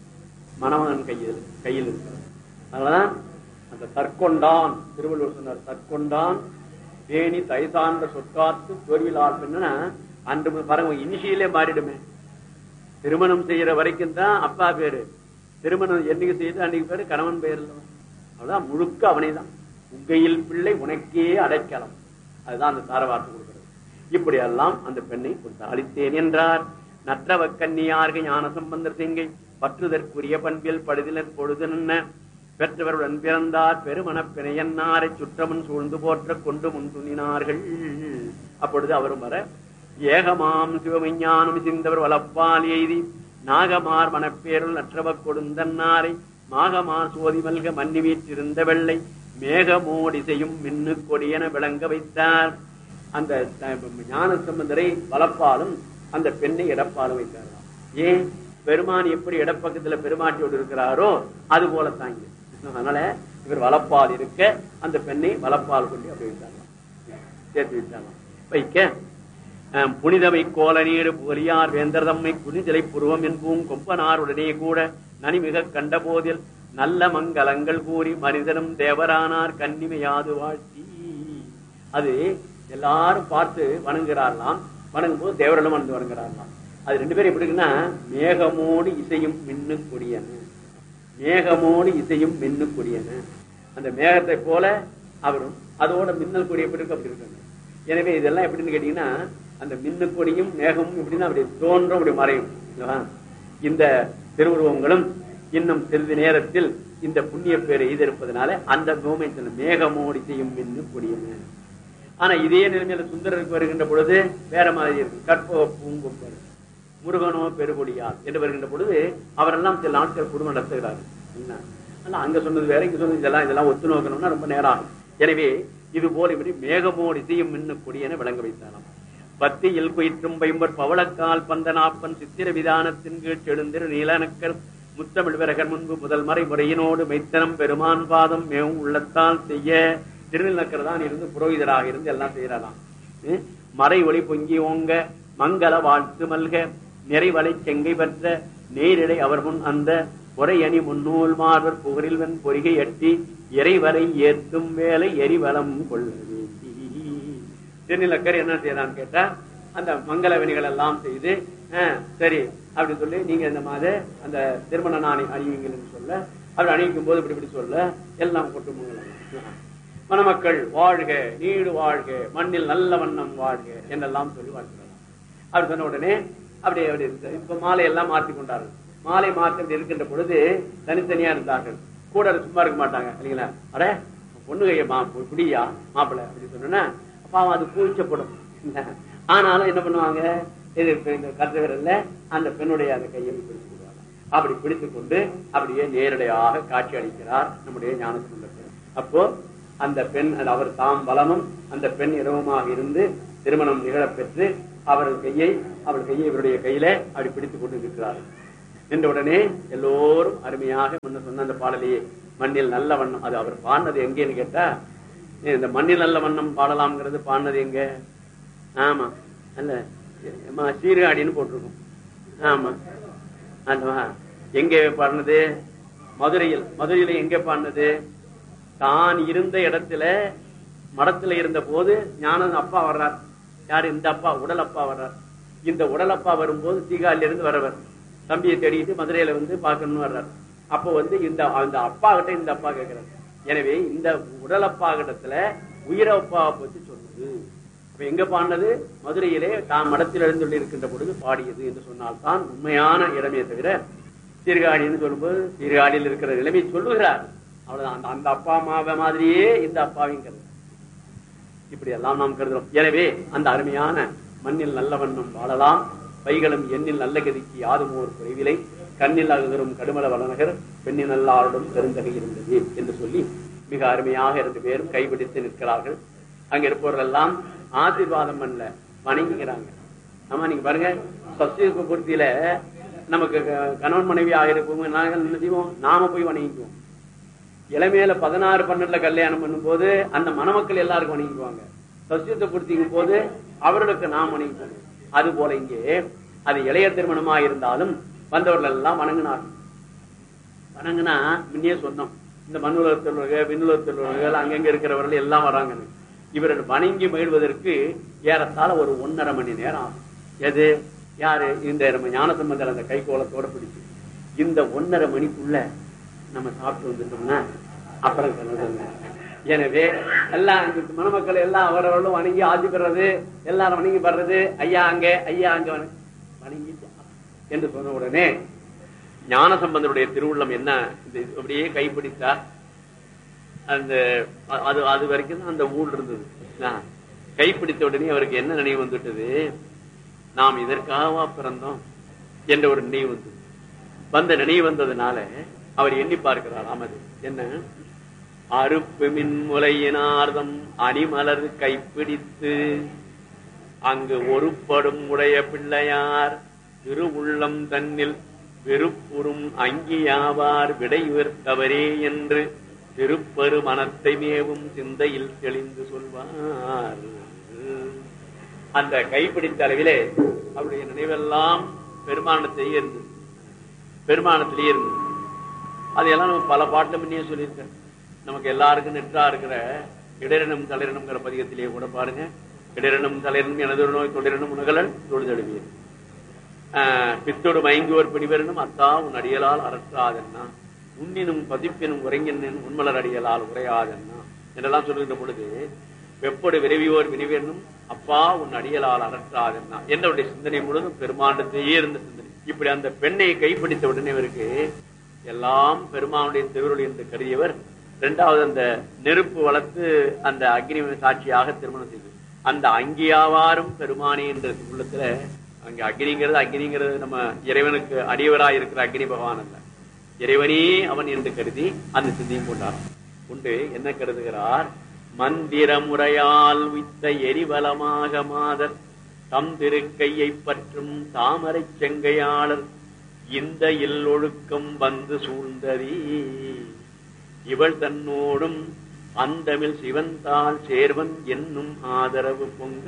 மணமகன் கையில் கையில் இருக்கிறது அதனாலதான் அந்த தற்கொண்டான் திருவள்ளுவர் சொன்னார் தற்கொண்டான் தேனி தை சார்ந்த சொற்காத்து தோல்விலால் பெண்ணா அன்று முதல் பாருங்க இனிஷியலே மாறிடுமே திருமணம் செய்யற வரைக்கும் தான் அப்பா பேரு திருமணம் என்னைக்கு செய்து அன்னைக்கு பேரு கணவன் பேர் இல்ல அவ்வளவுதான் முழுக்க அவனே தான் உங்கையில் பிள்ளை உனக்கே அடைக்கலம் அதுதான் அந்த தாரவார்த்தை கொடுக்கிறது இப்படி எல்லாம் அந்த பெண்ணை கொடுத்தார் அளித்தேன் என்றார் நற்றவ கன்னியார்க ஞான சம்பந்தர் செங்கை பற்றுதற்குரிய பண்பில் படுதிலர் பொழுது நின்ன பெற்றவருடன் பிறந்தார் பெருமணப் பிணையன்னாரை சுற்றமுன் சூழ்ந்து போற்ற கொண்டு முன் துணினார்கள் அப்பொழுது அவரும் வர ஏகமாம் சிவவிஞ்ஞானம் சிந்தவர் வளப்பால் எய்தி நாகமார் மணப்பேருள் நற்றவ கொடுந்தன்னாரை மாகமார் சோதி மல்க மன்னி வீற்றிருந்த வெள்ளை மேகமோடிசையும் மின்னு கொடியென விளங்க வைத்தார் அந்த த- ஞான சம்பந்தரை வளப்பாலும் அந்த பெண்ணை இடப்பாலும் வைத்தாராம் ஏன் பெருமான் எப்படி இடப்பக்கத்துல பெருமாட்டியோடு இருக்கிறாரோ அது போல தாங்க அதனால இவர் வளப்பால் இருக்க அந்த பெண்ணை வளப்பால் கொண்டு அப்படி வைத்தாராம் சேர்த்து வைத்தாராம் வைக்க அஹ், புனிதமை கோல நீர் புகழியார் வேந்தர் தம்மை குனிதலை புருவம் என்பூம் கொம்பனாருடனே கூட நனிமிக கண்ட போதில் நல்ல மங்கலங்கள் கூறி மனிதனும் தேவரானார் கன்னிமையாது வாழ்த்தி அது எல்லாரும் பார்த்து வணங்குகிறாரலாம் வணங்கும் போது தேவர்களும் வந்து வணங்குறாரலாம் அது ரெண்டு பேரும் எப்படி இருக்குன்னா மேகமோடு இசையும் மின்னு கொடியன மேகமோடு இசையும் மின்னு கொடியன அந்த மேகத்தை போல அவரும் அதோட மின்னல் கொடி எப்படி இருக்கு அப்படி இருக்காங்க எனவே இதெல்லாம் எப்படின்னு கேட்டீங்கன்னா அந்த மின்னு கொடியும் மேகமும் எப்படின்னா அப்படி தோன்றும் அப்படி மறையும் இல்லவா? இந்த திருவுருவங்களும் இன்னும் சிறிது நேரத்தில் இந்த புண்ணிய பேரை எய்திருப்பதனால அந்த மூமெண்ட் மேகமோடி செய்யும் மின்னு கொடியன ஆனா இதே நிலைமையில சுந்தரருக்கு வருகின்ற பொழுது வேற மாதிரி இருக்கு கற்பக பூங்கொப்பர் முருகனோ பெருகொடியார் என்று வருகின்ற பொழுது அவரெல்லாம் சில நாட்கள் குடும்பம் நடத்துகிறார்கள் என்ன? ஆனா அங்க சொன்னது வேற இங்க சொன்னது இதெல்லாம் இதெல்லாம் ஒத்து நோக்கணும்னா ரொம்ப நேரம் ஆகும் எனவே இது போல இப்படி மேகமோடு இசையும் மின்னு கொடியென விளங்க வைத்தாராம் பத்தியில் குயிற்றும் பைம்பர் பவளக்கால் பந்தனாப்பன் சித்திர விதானத்தின் கீழ் எழுந்திரு நீலனக்கர் முத்தமிழ் விரகர் முன்பு முதல் மறை முறையினோடு மெய்த்தனம் பெருமான் பாதம் மேவும் உள்ளத்தால் செய்ய திருநக்கர் தான் இருந்து புரோகிதராக இருந்து எல்லாம் செய்யறாராம் ம்? மறை ஒளி பொங்கி ஓங்க மங்கள வாழ்த்து மல்க நிறைவலை செங்கை பெற்ற நேரிடை அவர் முன் அந்த பொறையணி முன்னூல் மார்வர் புகரில் வெண் பொறிகை எட்டி இறைவரை ஏத்தும் வேலை எரிவலம் கொள்ள வேண்டி திருநிலக்கர் என்ன செய்யறான்னு கேட்டா அந்த மங்கள வினைகள் எல்லாம் செய்து ஆஹ், சரி அப்படி சொல்லி நீங்க இந்த மாதிரி அந்த திருமண நாணி அணிவீங்கன்னு சொல்ல அப்படி அணிவிக்கும் போது இப்படி இப்படி சொல்ல எல்லாம் கொட்டு மங்களம் மணமக்கள் வாழ்க நீடு வாழ்க மண்ணில் நல்ல வண்ணம் வாழ்க என்றெல்லாம் சொல்லி வாழ்கிறார் அப்படி சொன்ன உடனே அப்படி அப்படி இருக்கு. இப்ப மாலை எல்லாம் மாற்றி கொண்டார்கள் மாலை மாற்றி இருக்கின்ற பொழுது தனித்தனியா இருந்தார்கள் கூட சும்மா இருக்க மாட்டாங்க இல்லைங்களா அட பொண்ணு கைய மா குடியா மாப்பிள்ளை அப்படி சொன்னா பாவம் அது பூச்சப்படும் ஆனாலும் என்ன பண்ணுவாங்க இது இப்ப இந்த கருத்துகிறல்ல அந்த பெண்ணுடைய அந்த கையை பிடிச்சு கொள்வாங்க அப்படி பிடித்துக் கொண்டு அப்படியே நேரடியாக காட்சி அளிக்கிறார் நம்முடைய ஞானசுந்தர் அப்போ அந்த பெண் அது அவர் தாம் பலமும் அந்த பெண் இரவுமாக இருந்து திருமணம் நிகழப் பெற்று அவர்கள் கையை அவள் கையை இவருடைய கையில அப்படி பிடித்துக் கொண்டு நிற்கிறார்கள் நின்ற உடனே எல்லோரும் அருமையாக முன்ன சொன்ன அந்த பாடலையே மண்ணில் நல்ல வண்ணம் அது அவர் பாடினது எங்கேன்னு கேட்டா இந்த மண்ணில் நல்ல வண்ணம் பாடலாம்ங்கிறது பாடினது எங்க ஆமா அல்ல அம்மா சீர்காழின்னு போட்டிருக்கோம் ஆமா அல்லவா எங்க பாடினது மதுரையில் மதுரையில எங்க பாடினது தான் இருந்த இடத்துல மடத்துல இருந்த போது ஞானம் அப்பா வர்றார் யாரு இந்த அப்பா உடல் அப்பா வர்றார் இந்த உடல் அப்பா வரும்போது சீகாழில இருந்து வரவர் தம்பியை தேடிட்டு மதுரையில வந்து பார்க்கணும்னு வர்றார் அப்போ வந்து இந்த அந்த அப்பா கிட்ட இந்த அப்பா கேட்கிறார் எனவே இந்த உடல் அப்பா கிட்டத்துல உயிரப்பா பத்தி சொன்னது அப்ப எங்க பாடினது மதுரையிலே தான் மடத்தில் எழுந்துள்ள இருக்கின்ற பொழுது பாடியது என்று சொன்னால் தான் உண்மையான இடமே தவிர சீர்காழின்னு சொல்லும்போது சீர்காழியில் இருக்கிற நிலைமை சொல்லுகிறார் அவ்வளவுதான் அந்த அந்த அப்பா அம்மாவை மாதிரியே இந்த அப்பாவையும் கருது இப்படி எல்லாம் நாம் கருதுறோம் எனவே அந்த அருமையான மண்ணில் நல்ல வண்ணம் வாழலாம் பைகளும் எண்ணில் நல்ல கதிக்கு யாதும் ஒரு குறைவிலை கண்ணில் அகுதரும் கடுமல வளநகர் பெண்ணின் நல்லாருடன் பெருந்தகை இருந்தது என்று சொல்லி மிக அருமையாக இரண்டு பேரும் கைபிடித்து நிற்கிறார்கள் அங்க இருப்பவர்கள் எல்லாம் ஆசீர்வாதம் பண்ணல வணங்குகிறாங்க ஆமா நீங்க பாருங்க சத்திய பூர்த்தியில நமக்கு க- கணவன் மனைவி ஆகிருப்போம் நாங்கள் என்ன செய்வோம் நாம போய் வணங்கிக்குவோம் இளமையில பதினாறு பன்னெண்டுல கல்யாணம் பண்ணும்போது அந்த மணமக்கள் எல்லாருக்கும் வணங்கிக்குவாங்க சத்தியத்தை பூர்த்திக்கும் போது அவர்களுக்கு நாம் வணங்கிக்குவோம் அது போல இங்கே அது இளைய திருமணமா இருந்தாலும் வந்தவர்கள் எல்லாம் வணங்கினார்கள் வணங்குனா முன்னே சொன்னோம் இந்த மண்ணுலகத்தில் விண்ணுலகத்தில் அங்கங்க இருக்கிறவர்கள் எல்லாம் வராங்கன்னு இவர்கள் வணங்கி மகிழ்வதற்கு ஏறத்தாழ ஒரு ஒன்னரை மணி நேரம் ஆகும் எது யாரு இந்த நம்ம ஞானசம்பந்தர் அந்த கைகோலத்தோட பிடிச்சு இந்த ஒன்னரை மணிக்குள்ள நம்ம சாப்பிட்டு வந்துட்டோம்னா அப்புறம் கலந்துங்க எனவே எல்லாம் இந்த மணமக்கள் எல்லாம் அவரவர்களும் வணங்கி ஆட்சி பெறது எல்லாரும் வணங்கி வர்றது ஐயா அங்க ஐயா அங்க வணங்கி வணங்கி என்று சொன்ன உடனே ஞான சம்பந்தருடைய திருவுள்ளம் என்ன இந்த இது அப்படியே கைப்பிடித்தா அந்த அ- அது அது வரைக்கும் தான் அந்த ஊழ் இருந்தது ஆ. கைப்பிடித்த உடனே அவருக்கு என்ன நினைவு வந்துட்டது நாம் இதற்காகவா பிறந்தோம் என்ற ஒரு நினைவு வந்தது வந்த நினைவு வந்ததுனால அவர் எண்ணி பார்க்கிறார் ஆமது என்ன அறுப்பு மின்முலையினார்தம் அணிமலர் கைப்பிடித்து அங்கு ஒருப்படும் உடைய பிள்ளையார் திருவுள்ளம் தன்னில் வெறுப்புறும் அங்கியாவார் விடையுயர்த்தவரே என்று திருப்பெரு மனத்தை மேவும் சிந்தையில் தெளிந்து சொல்வார் அந்த கைப்பிடித்த அளவிலே அவருடைய நினைவெல்லாம் பெருமானத்திலேயே இருந்தது பெருமானத்திலேயே இருந்தது அதையெல்லாம் நம்ம பல பாட்டுல முன்னே சொல்லியிருக்கேன் நமக்கு எல்லாருக்கும் நெற்றா இருக்கிற இடரினம் தலைரணுங்கிற பதிகத்திலேயே கூட பாருங்க இடரினம் தலைரணும் எனது ஒரு நோய் தொடரணும் உணகலன் தொழுதழுவியது ஆஹ் பித்தோடு மயங்குவோர் பிடிவரணும் அத்தா உன் அடியலால் அரற்றாதென்னா உன்னினும் பதிப்பினும் உறங்கினும் உண்மலர் அடியலால் உரையாதென்னா என்றெல்லாம் சொல்லுகின்ற பொழுது வெப்போடு விரைவியோர் விரிவேனும் அப்பா உன் அடியலால் அரற்றாதென்னா என்னுடைய சிந்தனை முழுவதும் பெருமாண்டத்தையே இருந்த சிந்தனை இப்படி அந்த பெண்ணை கைப்பிடித்த உடனே இவருக்கு எல்லாம் பெருமானுடைய திருவுருள் என்று கருதியவர் இரண்டாவது அந்த நெருப்பு வளர்த்து அந்த அக்னி சாட்சியாக திருமணம் செய்து அந்த அங்கியாவாரும் பெருமானே என்ற உள்ளத்துல அங்க அக்னிங்கிறது அக்னிங்கிறது நம்ம இறைவனுக்கு அடியவராய் இருக்கிற அக்னி பகவான் அல்ல இறைவனே அவன் என்று கருதி அந்த சிந்தையும் கொண்டாராம் கொண்டு என்ன கருதுகிறார் மந்திர முறையால் உய்த்த எரிவலமாக மாதர் தம் திருக்கையை பற்றும் தாமரை செங்கையாளர் இந்த இல்லொழுக்கம் வந்து சூழ்ந்ததே இவள் தன்னோடும் அந்தமில் சிவந்தால் சேர்வன் என்னும் ஆதரவு பொங்க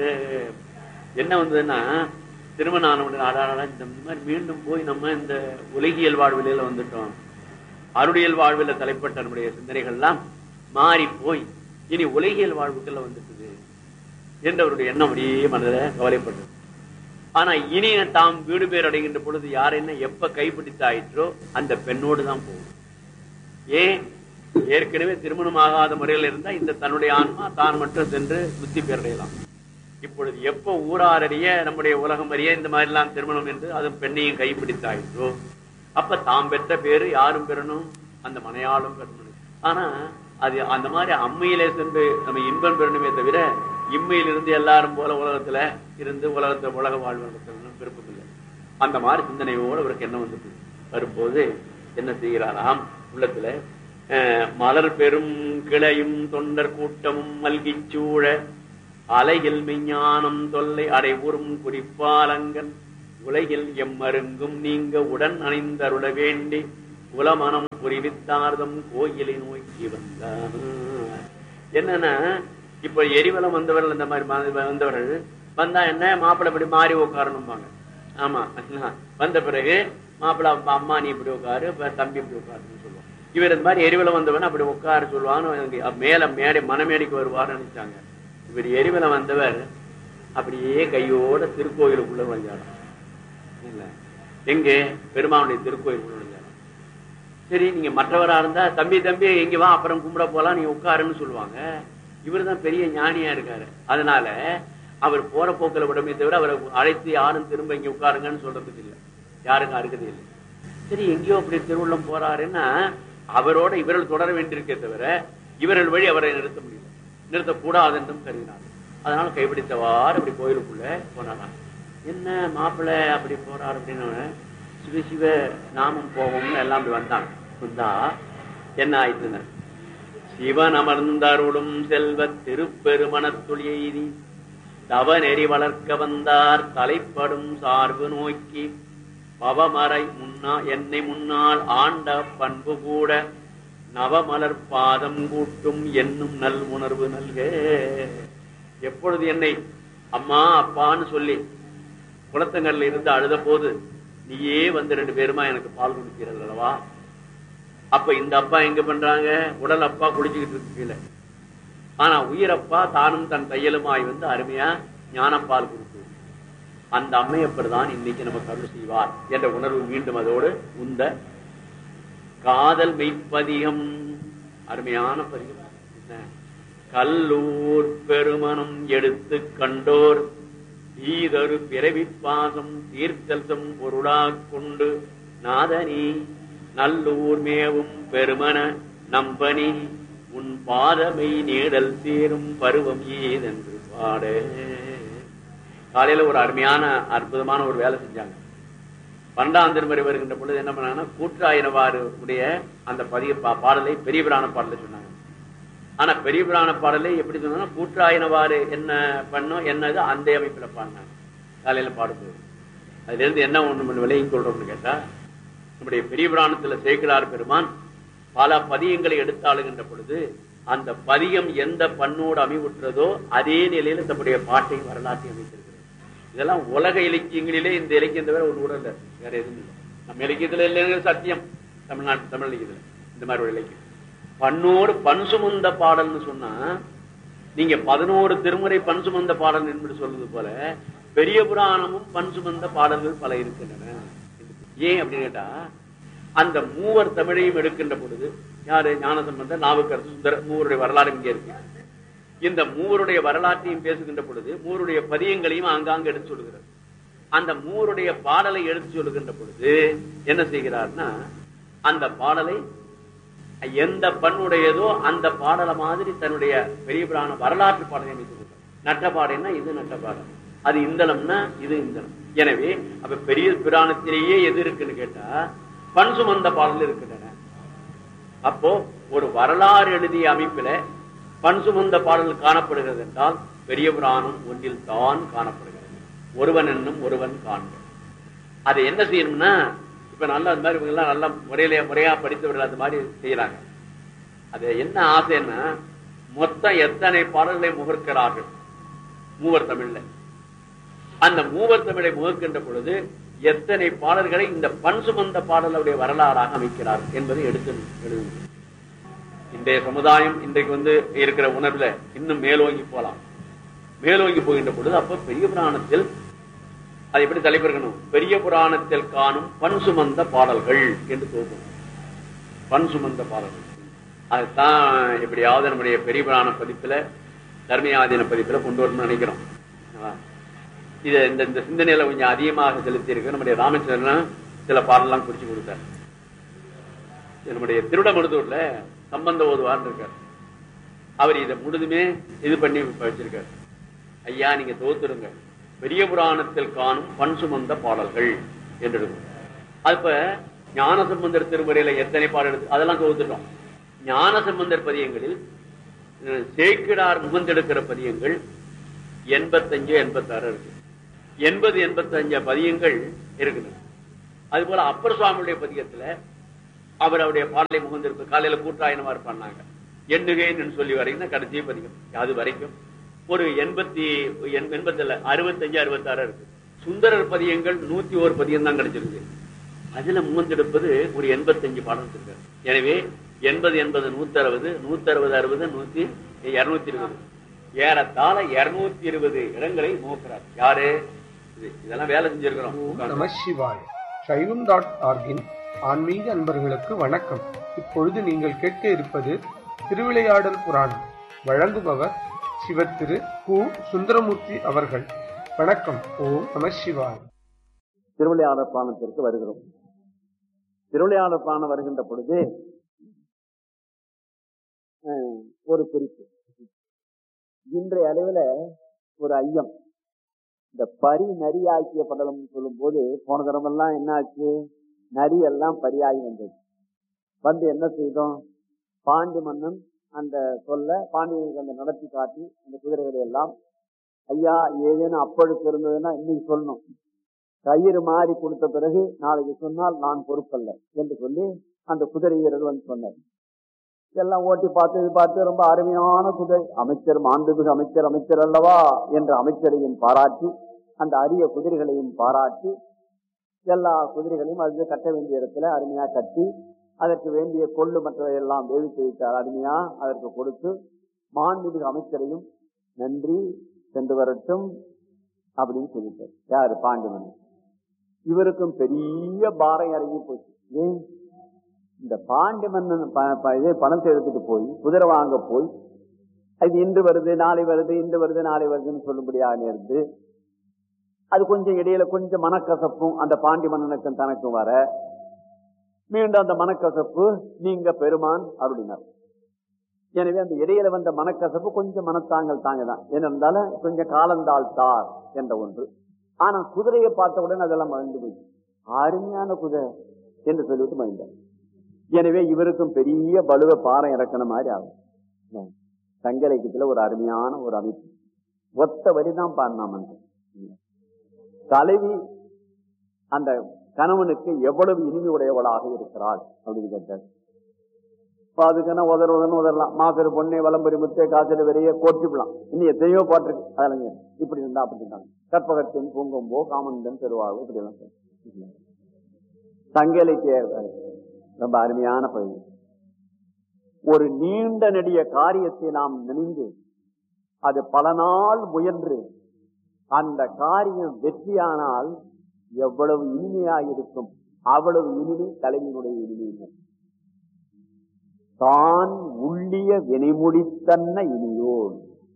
என்ன வந்ததுன்னா திருமணம் ஆனவுடன் ஆடாடா இந்த மாதிரி மீண்டும் போய் நம்ம இந்த உலகியல் வாழ்வில வந்துட்டோம் அருளியல் வாழ்வில தலைப்பட்ட நம்முடைய சிந்தனைகள்லாம் மாறி போய் இனி உலகியல் வாழ்வுக்குள்ள வந்துட்டுது என்ற அவருடைய எண்ணம் அப்படியே மனதில் கவலைப்பட்டது ஆனா இனி தாம் வீடு பேர் அடைகின்ற பொழுது யார் என்ன எப்ப கைப்பிடித்தாயிற்றோ அந்த பெண்ணோடு தான் போகும் ஏன் ஏற்கனவே திருமணம் ஆகாத முறையில் இருந்தா இந்த தன்னுடைய ஆன்மா தான் மட்டும் சென்று புத்தி பெறலாம் இப்பொழுது எப்ப ஊராரறிய நம்முடைய உலகம் அறிய இந்த மாதிரி எல்லாம் திருமணம் என்று அது பெண்ணையும் கைப்பிடித்தாயிற்றோ அப்ப தாம் பெற்ற பேரு யாரும் பெறணும் அந்த மனையாளும் பெறணும் ஆனா அது அந்த மாதிரி அம்மையிலே சென்று நம்ம இன்பம் பெறணுமே தவிர இம்மையிலிருந்து எல்லாரும் போல உலகத்துல இருந்து உலகத்தை உலக வாழ்வு விருப்பம் இல்லை அந்த மாதிரி சிந்தனையோடு அவருக்கு என்ன வந்துட்டு வரும்போது என்ன செய்கிறாராம் உள்ளத்துல அஹ், மலர் பெரும் கிளையும் தொண்டர் கூட்டமும் மல்கிச் சூழ அலையில் மெஞ்ஞானம் தொல்லை அடைவுறும் குறிப்பாலங்கன் உலகில் எம்மருங்கும் நீங்க உடன் அணிந்தருள வேண்டி குலமனம் புரிவித்தார்தம் கோயிலை நோக்கி வந்தார் என்னன்னா இப்ப எரிவலம் வந்தவர்கள் இந்த மாதிரி மா- வந்தவர்கள் வந்தா என்ன மாப்பிள்ளை இப்படி மாறி உட்காரணும்பாங்க ஆமா வந்த பிறகு மாப்பிள்ளை அப்பா, அம்மா நீ இப்படி உட்காரு இப்ப தம்பி இப்படி உட்காருன்னு சொல்லுவாங்க இவர் இந்த மாதிரி எரிவலம் வந்தவன் அப்படி உட்கார சொல்லுவான்னு மேல மேடை மனமேடைக்கு வருவார்னு நினைச்சாங்க இவர் எரிவலம் வந்தவர் அப்படியே கையோட திருக்கோயிலுக்குள்ள வந்தாராம் இல்ல எங்க பெருமானுடைய திருக்கோயிலுக்குள்ள வந்தாராம் சரி நீங்க மற்றவரா இருந்தா தம்பி தம்பி இங்க வா அப்புறம் கும்பிட போலாம் நீ உட்காருன்னு சொல்லுவாங்க இவர் தான் பெரிய ஞானியா இருக்காரு அதனால அவர் போற போக்கில் விடமே தவிர அவரை அழைத்து யாரும் திரும்ப இங்க உட்காருங்கன்னு சொல்றதுக்கு இல்லை யாருக்கும் அருகதை இல்லை சரி எங்கேயோ அப்படி திருவுள்ளம் போறாருன்னா அவரோட இவர்கள் தொடர வேண்டியிருக்கே தவிர இவர்கள் வழி அவரை நிறுத்த முடியல நிறுத்தக்கூடாது என்றும் கருதினார் அதனால கைப்பிடித்தவாறு அப்படி கோயிலுக்குள்ள போனாராம் என்ன மாப்பிள்ளை அப்படி போறார் அப்படின்னு சிவ சிவ நாமும் போவோம்னு எல்லாம் அப்படி வந்தாங்க வந்தா என்ன ஆயிட்டுன சிவன் அமர்ந்தாருடும் செல்வ திருப்பெருமணத்துள் எய்தி தவ நெறி வளர்க்க வந்தார் தலைப்படும் சார்பு நோக்கி பவமறை முன்னா என்னை முன்னால் ஆண்ட பண்பு கூட நவமலர் பாதம் கூட்டும் என்னும் நல் உணர்வு நல்க எப்பொழுது என்னை அம்மா அப்பான்னு சொல்லி குளத்தங்கல்ல இருந்து அழுத போது நீயே வந்து ரெண்டு பேருமா எனக்கு பால் குடிக்கிறது அல்லவா அப்ப இந்த அப்பா எங்க பண்றாங்க உடல் அப்பா குடிச்சுக்கிட்டு இருக்கு கீழே ஆனா உயிரப்பா தானும் தன் தையலுமாய் வந்து அருமையா ஞானப்பால் கொடுத்து அந்த அம்மையப்பர்தான் இன்னைக்கு நமக்கு அருள் செய்வார் என்ற உணர்வு மீண்டும் அதோடு உந்த காதல் மெய்ப்பதிகம் அருமையான பதிகம் என்ன? கல்லூர் பெருமனம் எடுத்து கண்டோர் ஈதரு பிறவி பாசம் தீர்த்தல்சம் பொருளாக் கொண்டு நாதனி நல்லூர் மேவும் பெருமன நம்பனி உன் பாதமை நீடல் சேரும் பருவம் ஏதென்று பாட காலையில ஒரு அருமையான அற்புதமான ஒரு வேலை செஞ்சாங்க பன்னெண்டாம் திருமுறை வருகின்ற பொழுது என்ன பண்ணாங்கன்னா கூற்றாயினவாறு உடைய அந்த பதிய பா- பாடலை பெரிய பிராண பாடலை சொன்னாங்க ஆனா பெரிய பிராண பாடலை எப்படி சொன்னா கூற்றாயினவாறு என்ன பண்ணோம் என்னது அந்த அமைப்புல பாடினாங்க காலையில பாடும்போது அதுல இருந்து என்ன ஒண்ணு விலையும் சொல்றோம்னு கேட்டா நம்முடைய பெரிய புராணத்துல சேக்கிரார் பெருமான் பல பதியங்களை எடுத்தாளுகின்ற பொழுது அந்த பதியம் எந்த பண்ணோடு அமைவுற்றதோ அதே நிலையில தம்முடைய பாட்டையும் வரலாற்றையும் அமைத்திருக்கிறது இதெல்லாம் உலக இலக்கியங்களிலே இந்த இலக்கியம் தவிர ஒரு கூட இல்லை வேற எதுவும் இல்லை நம்ம இலக்கியத்துல இல்லைங்க சத்தியம் தமிழ்நாட்டு தமிழ் இலக்கியத்துல இந்த மாதிரி ஒரு இலக்கியம் பண்ணோடு பண் சுமந்த பாடல்னு சொன்னா நீங்க பதினோரு திருமுறை பண் சுமந்த பாடல் என்று சொல்வது போல பெரிய புராணமும் பண் சுமந்த பாடல்கள் பல இருக்கின்றன ஏன் அப்படின்னு கேட்டா அந்த மூவர் தமிழையும் எடுக்கின்ற பொழுது யாரு ஞானசம்பந்தர் நாவுக்கரசு சுந்தர மூவருடைய வரலாறு இங்கே இருக்கு இந்த மூவருடைய வரலாற்றையும் பேசுகின்ற பொழுது மூவருடைய பதியங்களையும் ஆங்காங்க எடுத்து சொல்லுகிறார் அந்த மூவருடைய பாடலை எடுத்து சொல்லுகின்ற பொழுது என்ன செய்கிறார்னா அந்த பாடலை எந்த பண்ணுடையதோ அந்த பாடலை மாதிரி தன்னுடைய பெரிய புராண வரலாற்று பாடலை அமைத்து நட்டப்பாடைன்னா இது நட்டப்பாடம் அது இந்தளம்னா இது இந்தளம் எனவே அப்ப பெரிய புராணத்திலேயே எது இருக்குன்னு கேட்டா பண் சுமந்த பாடல் இருக்கின்றன அப்போ ஒரு வரலாறு எழுதிய அமைப்பில பண் சுமந்த பாடல் காணப்படுகிறது என்றால் பெரிய புராணம் ஒன்றில் தான் காணப்படுகிறது ஒருவன் என்னும் ஒருவன் காண்க அதை என்ன செய்யணும்னா இப்ப நல்லா அந்த மாதிரி இவங்க எல்லாம் நல்லா முறையில முறையா படித்தவர்கள் அந்த மாதிரி செய்யறாங்க அது என்ன ஆசைன்னா மொத்தம் எத்தனை பாடல்களை முகர்க்கிறார்கள் மூவர் தமிழ்ல அந்த மூவர் தமிழை முகக்கின்ற பொழுது எத்தனை பாடல்களை இந்த பண் சுமந்த பாடலுடைய வரலாறாக அமைக்கிறார் என்பதை எடுத்து எழுதுங்க இன்றைய சமுதாயம் இன்றைக்கு வந்து இருக்கிற உணர்வுல இன்னும் மேலோங்கி போலாம் மேலோங்கி போகின்ற பொழுது அப்ப பெரிய புராணத்தில் அது எப்படி தலைப்பிருக்கணும் பெரிய புராணத்தில் காணும் பண் சுமந்த பாடல்கள் என்று தோன்றும் பண் சுமந்த பாடல்கள் அதுதான் எப்படியாவது நம்முடைய பெரிய புராண பதிப்புல தர்மயாதீன பதிப்புல கொண்டு வரணும்னு நினைக்கிறோம் இதை இந்த இந்த சிந்தனையில கொஞ்சம் அதிகமாக செலுத்தி இருக்கு நம்முடைய ராமச்சந்திரன் சில பாடலாம் குறிச்சு கொடுத்தார் நம்முடைய திருடமருதூர்ல சம்பந்த ஓதுவார் இருக்கார் அவர் இதை முழுதுமே இது பண்ணி வச்சிருக்கார் ஐயா நீங்க தோத்துருங்க பெரிய புராணத்தில் காணும் பண் சுமந்த பாடல்கள் என்று இருக்கும் அப்ப ஞான சம்பந்தர் திருமுறையில எத்தனை பாடல் எடுத்து அதெல்லாம் தோத்துட்டோம் ஞான சம்பந்தர் பதியங்களில் சேக்கிடார் முகந்தெடுக்கிற பதியங்கள் எண்பத்தஞ்சு எண்பத்தாறு இருக்கு எண்பது எண்பத்தஞ்சு பதியங்கள் இருக்குது அது போல அப்பர் சுவாமியுடைய பதிகத்துல அவர் அவருடைய பாடலை முகந்திருப்பு காலையில கூட்டாயினமாறு பண்ணாங்க எண்ணுகைன்னு சொல்லி வரைக்கும் கடைசி பதிகம் அது வரைக்கும் ஒரு எண்பத்தி எண்- எண்பத்துல அறுபத்தஞ்சு அறுபத்தாறு இருக்கு சுந்தரர் பதியங்கள் நூத்தி ஒரு பதியம் தான் கிடைச்சிருக்கு அதுல முகந்தெடுப்பது ஒரு எண்பத்தஞ்சு பாடம் இருக்காரு எனவே எண்பது எண்பது நூத்தி அறுபது நூத்தி அறுபது அறுபது நூத்தி இருநூத்தி இருபது ஏறத்தாழ இருநூத்தி இருபது இடங்களை நோக்கிறார் யாரு இது- இதெல்லாம் வேலை செஞ்சிருக்கிறோம்
நம சிவாய சைவம் டாட் ஆர்கின் ஆன்மீக அன்பர்களுக்கு வணக்கம் இப்பொழுது நீங்கள் கேட்க இருப்பது திருவிளையாடல் புராணம் வழங்குபவர் சிவத்திரு கு சுந்தரமூர்த்தி அவர்கள் வணக்கம் ஓம் நம சிவாய
திருவிளையாடற் பானத்திற்கு வருகிறோம் திருவிளையாடற் பானம் வருகின்ற பொழுது அஹ், ஒரு குறிப்பு இன்றைய அளவுல ஒரு ஐயம் இந்த பரி நரியாக்கிய படலம் சொல்லும் போது போன தடமெல்லாம் என்ன ஆச்சு நரி எல்லாம் பரியாகி வந்தது வந்து என்ன செய்தோம் பாண்டி மன்னன் அந்த சொல்ல பாண்டியனுக்கு அந்த நடத்தி காட்டி அந்த குதிரைகளை எல்லாம் ஐயா ஏதேனும் அப்பழுக்கு இருந்ததுன்னா இன்னைக்கு சொல்லணும் கயிறு மாறி கொடுத்த பிறகு நாளைக்கு சொன்னால் நான் பொறுப்பல்ல என்று சொல்லி அந்த குதிரை வீரர் வந்து சொன்னார் எல்லாம் ஓட்டி பார்த்து இது பார்த்து ரொம்ப அருமையான குதிரை அமைச்சர் மாண்புமிகு அமைச்சர் அமைச்சர் அல்லவா என்ற அமைச்சரையும் பாராட்டி அந்த அரிய குதிரைகளையும் பாராட்டி எல்லா குதிரைகளையும் அது கட்ட வேண்டிய இடத்துல அருமையா கட்டி அதற்கு வேண்டிய கொள்ளு மற்றவை எல்லாம் வேவித்து வைத்தார் அருமையா அதற்கு கொடுத்து மாண்புமிகு அமைச்சரையும் நன்றி சென்று வரட்டும் அப்படின்னு சொல்லிட்டார் யாரு பாண்டிமன் இவருக்கும் பெரிய பாரம் இறங்கி போச்சு ஏன் இந்த பாண்டி மன்னன் ப- ப- இதே பணத்தை எடுத்துட்டு போய் குதிரை வாங்க போய் அது இன்று வருது நாளை வருது இன்று வருது நாளை வருதுன்னு சொல்லும்படியாக நேர்ந்து அது கொஞ்சம் இடையில கொஞ்சம் மனக்கசப்பும் அந்த பாண்டி மன்னனுக்கும் தனக்கும் வர மீண்டும் அந்த மனக்கசப்பு நீங்க பெருமான் அப்படின்னார் எனவே அந்த இடையில வந்த மனக்கசப்பு கொஞ்சம் மனத்தாங்கள் தாங்க தான் ஏனென்றாலும் கொஞ்சம் காலந்தாள் தார் என்ற ஒன்று ஆனா குதிரையை பார்த்த உடனே அதெல்லாம் மறந்து போய் அருமையான குதிரை என்று சொல்லிவிட்டு மகிழ்ந்தார் எனவே இவருக்கும் பெரிய பலுவ பாறை இறக்கின மாதிரி ஆகும் சங்க இலக்கியத்துல ஒரு அருமையான ஒரு அமைப்பு ஒத்த வரிதான் பாடினாமன் தலைவி அந்த கணவனுக்கு எவ்வளவு இனிமை உடையவளாக இருக்கிறாள் அப்படின்னு கேட்டார் இப்ப அதுக்குன்னா உதற உதன்னு உதறலாம் மாசரு பொண்ணை வலம்பெரி முத்தே காய்ச்சல் வெறிய கோட்டிவிடலாம் இன்னும் எத்தனையோ பாட்டிருக்கு அதெல்லாம் இப்படி இருந்தா அப்படி இருந்தாங்க கற்பகத்தின் பூங்கொம்போ காமந்தன் பெருவாழ்வு இப்படி எல்லாம் சொல்லலாம். சங்க இலக்கிய ரொம்ப அருமையான பகுதி ஒரு நீண்ட நெடிய காரியத்தை நாம் நினைந்து அது பல நாள் முயன்று அந்த காரியம் வெற்றியானால் எவ்வளவு இனிமையாக இருக்கும் அவ்வளவு இனிமை தலைவியினுடைய இனிமை தான் உள்ளிய வினைமுடித்தன்ன இனியோன்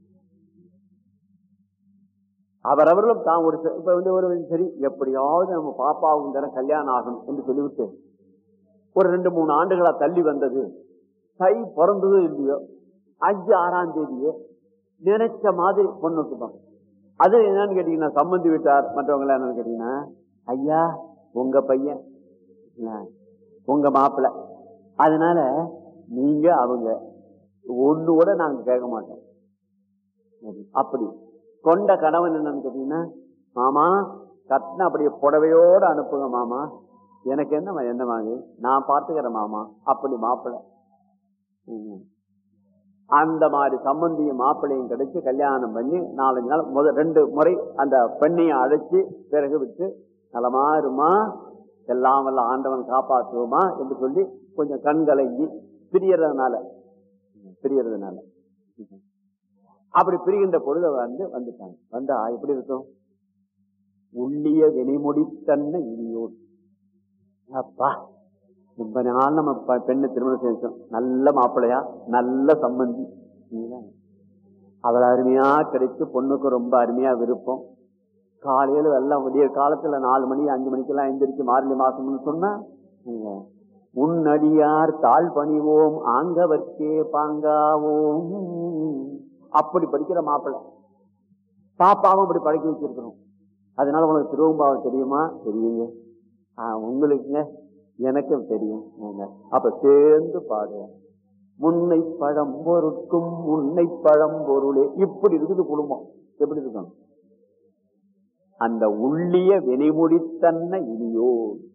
அவரவர்களும் தான் ஒரு ச- இப்ப வந்து ஒரு சரி எப்படியாவது நம்ம பாப்பாவும் தானே கல்யாணம் ஆகும் என்று சொல்லிவிட்டு ஒரு ரெண்டு மூணு ஆண்டுகளா தள்ளி வந்தது தை பிறந்ததோ இல்லையோ அஞ்சு ஆறாம் தேதியே நினைச்ச மாதிரி பொண்ணுக்குப்பாங்க அது என்னன்னு கேட்டீங்கன்னா சம்மந்தி விட்டார் மற்றவங்க எல்லாம் என்னன்னு கேட்டீங்கன்னா ஐயா உங்க பையன் இல்ல, உங்க மாப்பிள்ளை அதனால நீங்க அவங்க ஒண்ணு கூட நாங்க கேட்க மாட்டோம் அப்படி கொண்ட கணவன் என்னன்னு கேட்டீங்கன்னா மாமா கட்டின அப்படியே புடவையோட அனுப்புங்க மாமா எனக்கு என்ன என்ன வாங்கி நான் பார்த்துக்கிறேன் மாமா அப்படி மாப்பிள்ளை ம். அந்த மாதிரி சம்பந்தியும் மாப்பிள்ளையும் கிடைச்சு கல்யாணம் பண்ணி நாலஞ்சு நாள் முதல் ரெண்டு முறை அந்த பெண்ணையும் அழைச்சு பிறகு விட்டு நலமா இருமா எல்லாம் வல்ல ஆண்டவன் காப்பாற்றுவோமா என்று சொல்லி கொஞ்சம் கண் கலங்கி பிரியறதுனால பிரியறதுனால அப்படி பிரிகின்ற பொழுது வந்து வந்துட்டாங்க வந்தா எப்படி இருக்கும் உள்ளிய வெனிமுடித்தன்ன இனியோன் அப்பா ரொம்ப நாள் நம்ம ப- பெண்ணை திருமணம் செஞ்சோம் நல்ல மாப்பிள்ளையா நல்ல சம்பந்தி சரிங்களா? அவள் அருமையா கிடைச்சு பொண்ணுக்கு ரொம்ப அருமையா விருப்பம் காலையில எல்லாம் விடிய காலத்துல நாலு மணி அஞ்சு மணிக்கெல்லாம் எந்திரிச்சு மார்கழி மாசம்னு சொன்னா இல்ல. உன்னடியார் தாழ் பணிவோம் ஆங்கவர்க்கே பாங்காவோம் அப்படி படிக்கிற மாப்பிள்ளை பாப்பாவும் அப்படி படிக்க வச்சிருக்கணும் அதனால உனக்கு திருவம்பாவை தெரியுமா தெரியுங்க ஆஹ் உங்களுக்குங்க எனக்கும் தெரியும் ஏங்க. அப்ப சேர்ந்து பாடுவோம் முன்னை பழம் பொருட்கும் முன்னை பழம் பொருளே இப்படி இருக்குது குடும்பம்
எப்படி இருக்கும் அந்த உள்ளிய வினைமுடித்தன்ன இனியோ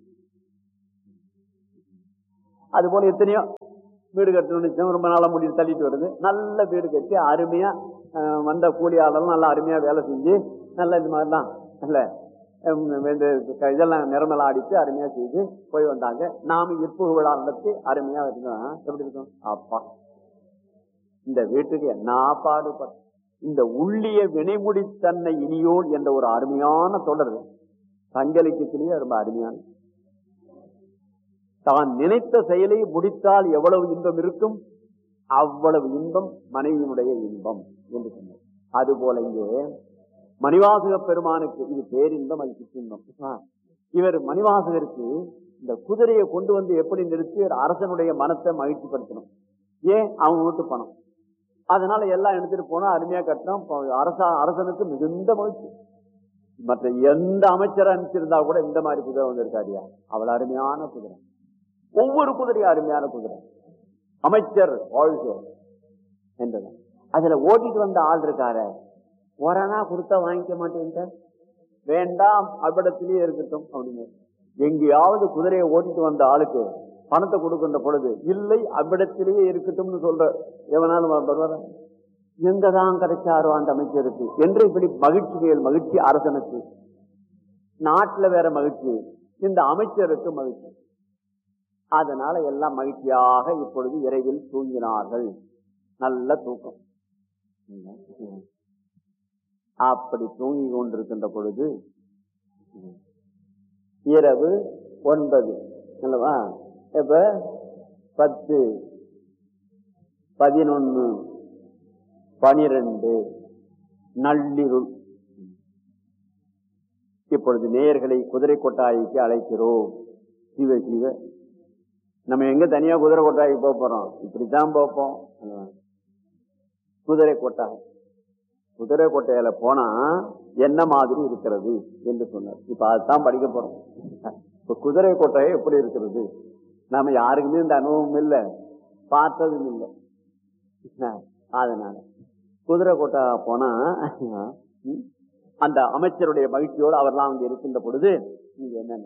அது போல எத்தனையோ வீடு கட்டணும்னு ரொம்ப நாளா முடிவு தள்ளிட்டு வருது நல்ல வீடு கட்டி அருமையா அஹ், வந்த கூலியாளர்கள் நல்லா அருமையா வேலை செஞ்சு நல்ல இந்த மாதிரிலாம் நல்ல ஹம், இந்த இதெல்லாம் நிறமெல்லாம் அடித்து அருமையா செய்து போய் வந்தாங்க நாம இப்பு விழா நடத்தி அருமையா இருந்தோம் எப்படி இருக்கும் அப்பா இந்த வீட்டுக்கு என்ன பாடுபட்ட இந்த உள்ளிய வினைமுடி தன்னை இனியோல் என்ற ஒரு அருமையான தொடர் சங்கலிக்கத்திலேயே ரொம்ப அருமையான தான் நினைத்த செயலை முடித்தால் எவ்வளவு இன்பம் இருக்கும் அவ்வளவு இன்பம் மனைவியினுடைய இன்பம் என்று சொன்னார் அது போல இங்கே மணிவாசக பெருமானுக்கு இது பேரின்பம் அது சிற்றின்பம் ஆ. இவர் மணிவாசகருக்கு இந்த குதிரையை கொண்டு வந்து எப்படி நிறுத்தி அரசனுடைய மனத்தை மகிழ்ச்சிப்படுத்தணும் ஏன் அவன் வீட்டு பணம் அதனால எல்லாம் எடுத்துட்டு போனா அருமையா கட்டணும் இப்போ அரசா அரசனுக்கு மிகுந்த மகிழ்ச்சி மற்ற எந்த அமைச்சர் அனுப்பிச்சிருந்தா கூட இந்த மாதிரி குதிரை வந்து இருக்காடியா அவள் அருமையான குதிரை ஒவ்வொரு குதிரையும் அருமையான குதிரை அமைச்சர் வாழ்க என்றது அதுல ஓட்டிட்டு வந்த ஆள் இருக்காரு ஒரணா கொடுத்தா வாங்கிக்க மாட்டேன் வேண்டாம் அவ்விடத்திலேயே இருக்கட்டும் அப்படின்னு எங்கேயாவது குதிரையை ஓட்டிட்டு வந்த ஆளுக்கு பணத்தை கொடுக்கின்ற பொழுது இல்லை அவ்விடத்திலேயே இருக்கட்டும்னு சொல்ற எவனாலும் வருவாரா எங்கதான் கிடைச்சாரோ அந்த அமைச்சருக்கு என்று இப்படி மகிழ்ச்சி மேல் மகிழ்ச்சி அரசனுக்கு நாட்டுல வேற மகிழ்ச்சி இந்த அமைச்சருக்கு மகிழ்ச்சி அதனால எல்லாம் மகிழ்ச்சியாக இப்பொழுது இரவில் தூங்கினார்கள் நல்ல தூக்கம் அப்படி தூங்கி கொண்டிருக்கின்ற பொழுது இரவு ஒன்பது அல்லவா இப்ப பத்து பதினொன்னு பனிரெண்டு நள்ளிருள் இப்பொழுது நேயர்களை குதிரை கொட்டாய்க்கு அழைக்கிறோம் சிவ சிவ நம்ம எங்க தனியா குதிரை கொட்டாய்க்கு போக போறோம் இப்படித்தான் போப்போம் அல்லவா? குதிரை கொட்டாய் குதிரை கொட்டையில போனா என்ன மாதிரி இருக்கிறது என்று சொன்னார் இப்ப அதுதான் படிக்க போறோம் இப்ப குதிரை கொட்டாய் எப்படி இருக்கிறது நாம யாருக்குமே இந்த அனுபவம் இல்லை பார்த்ததும் இல்லை அதனால குதிரை கொட்டா போனா ம், அந்த அமைச்சருடைய மகிழ்ச்சியோடு அவர்லாம் அங்க இருக்கின்ற பொழுது இங்க என்ன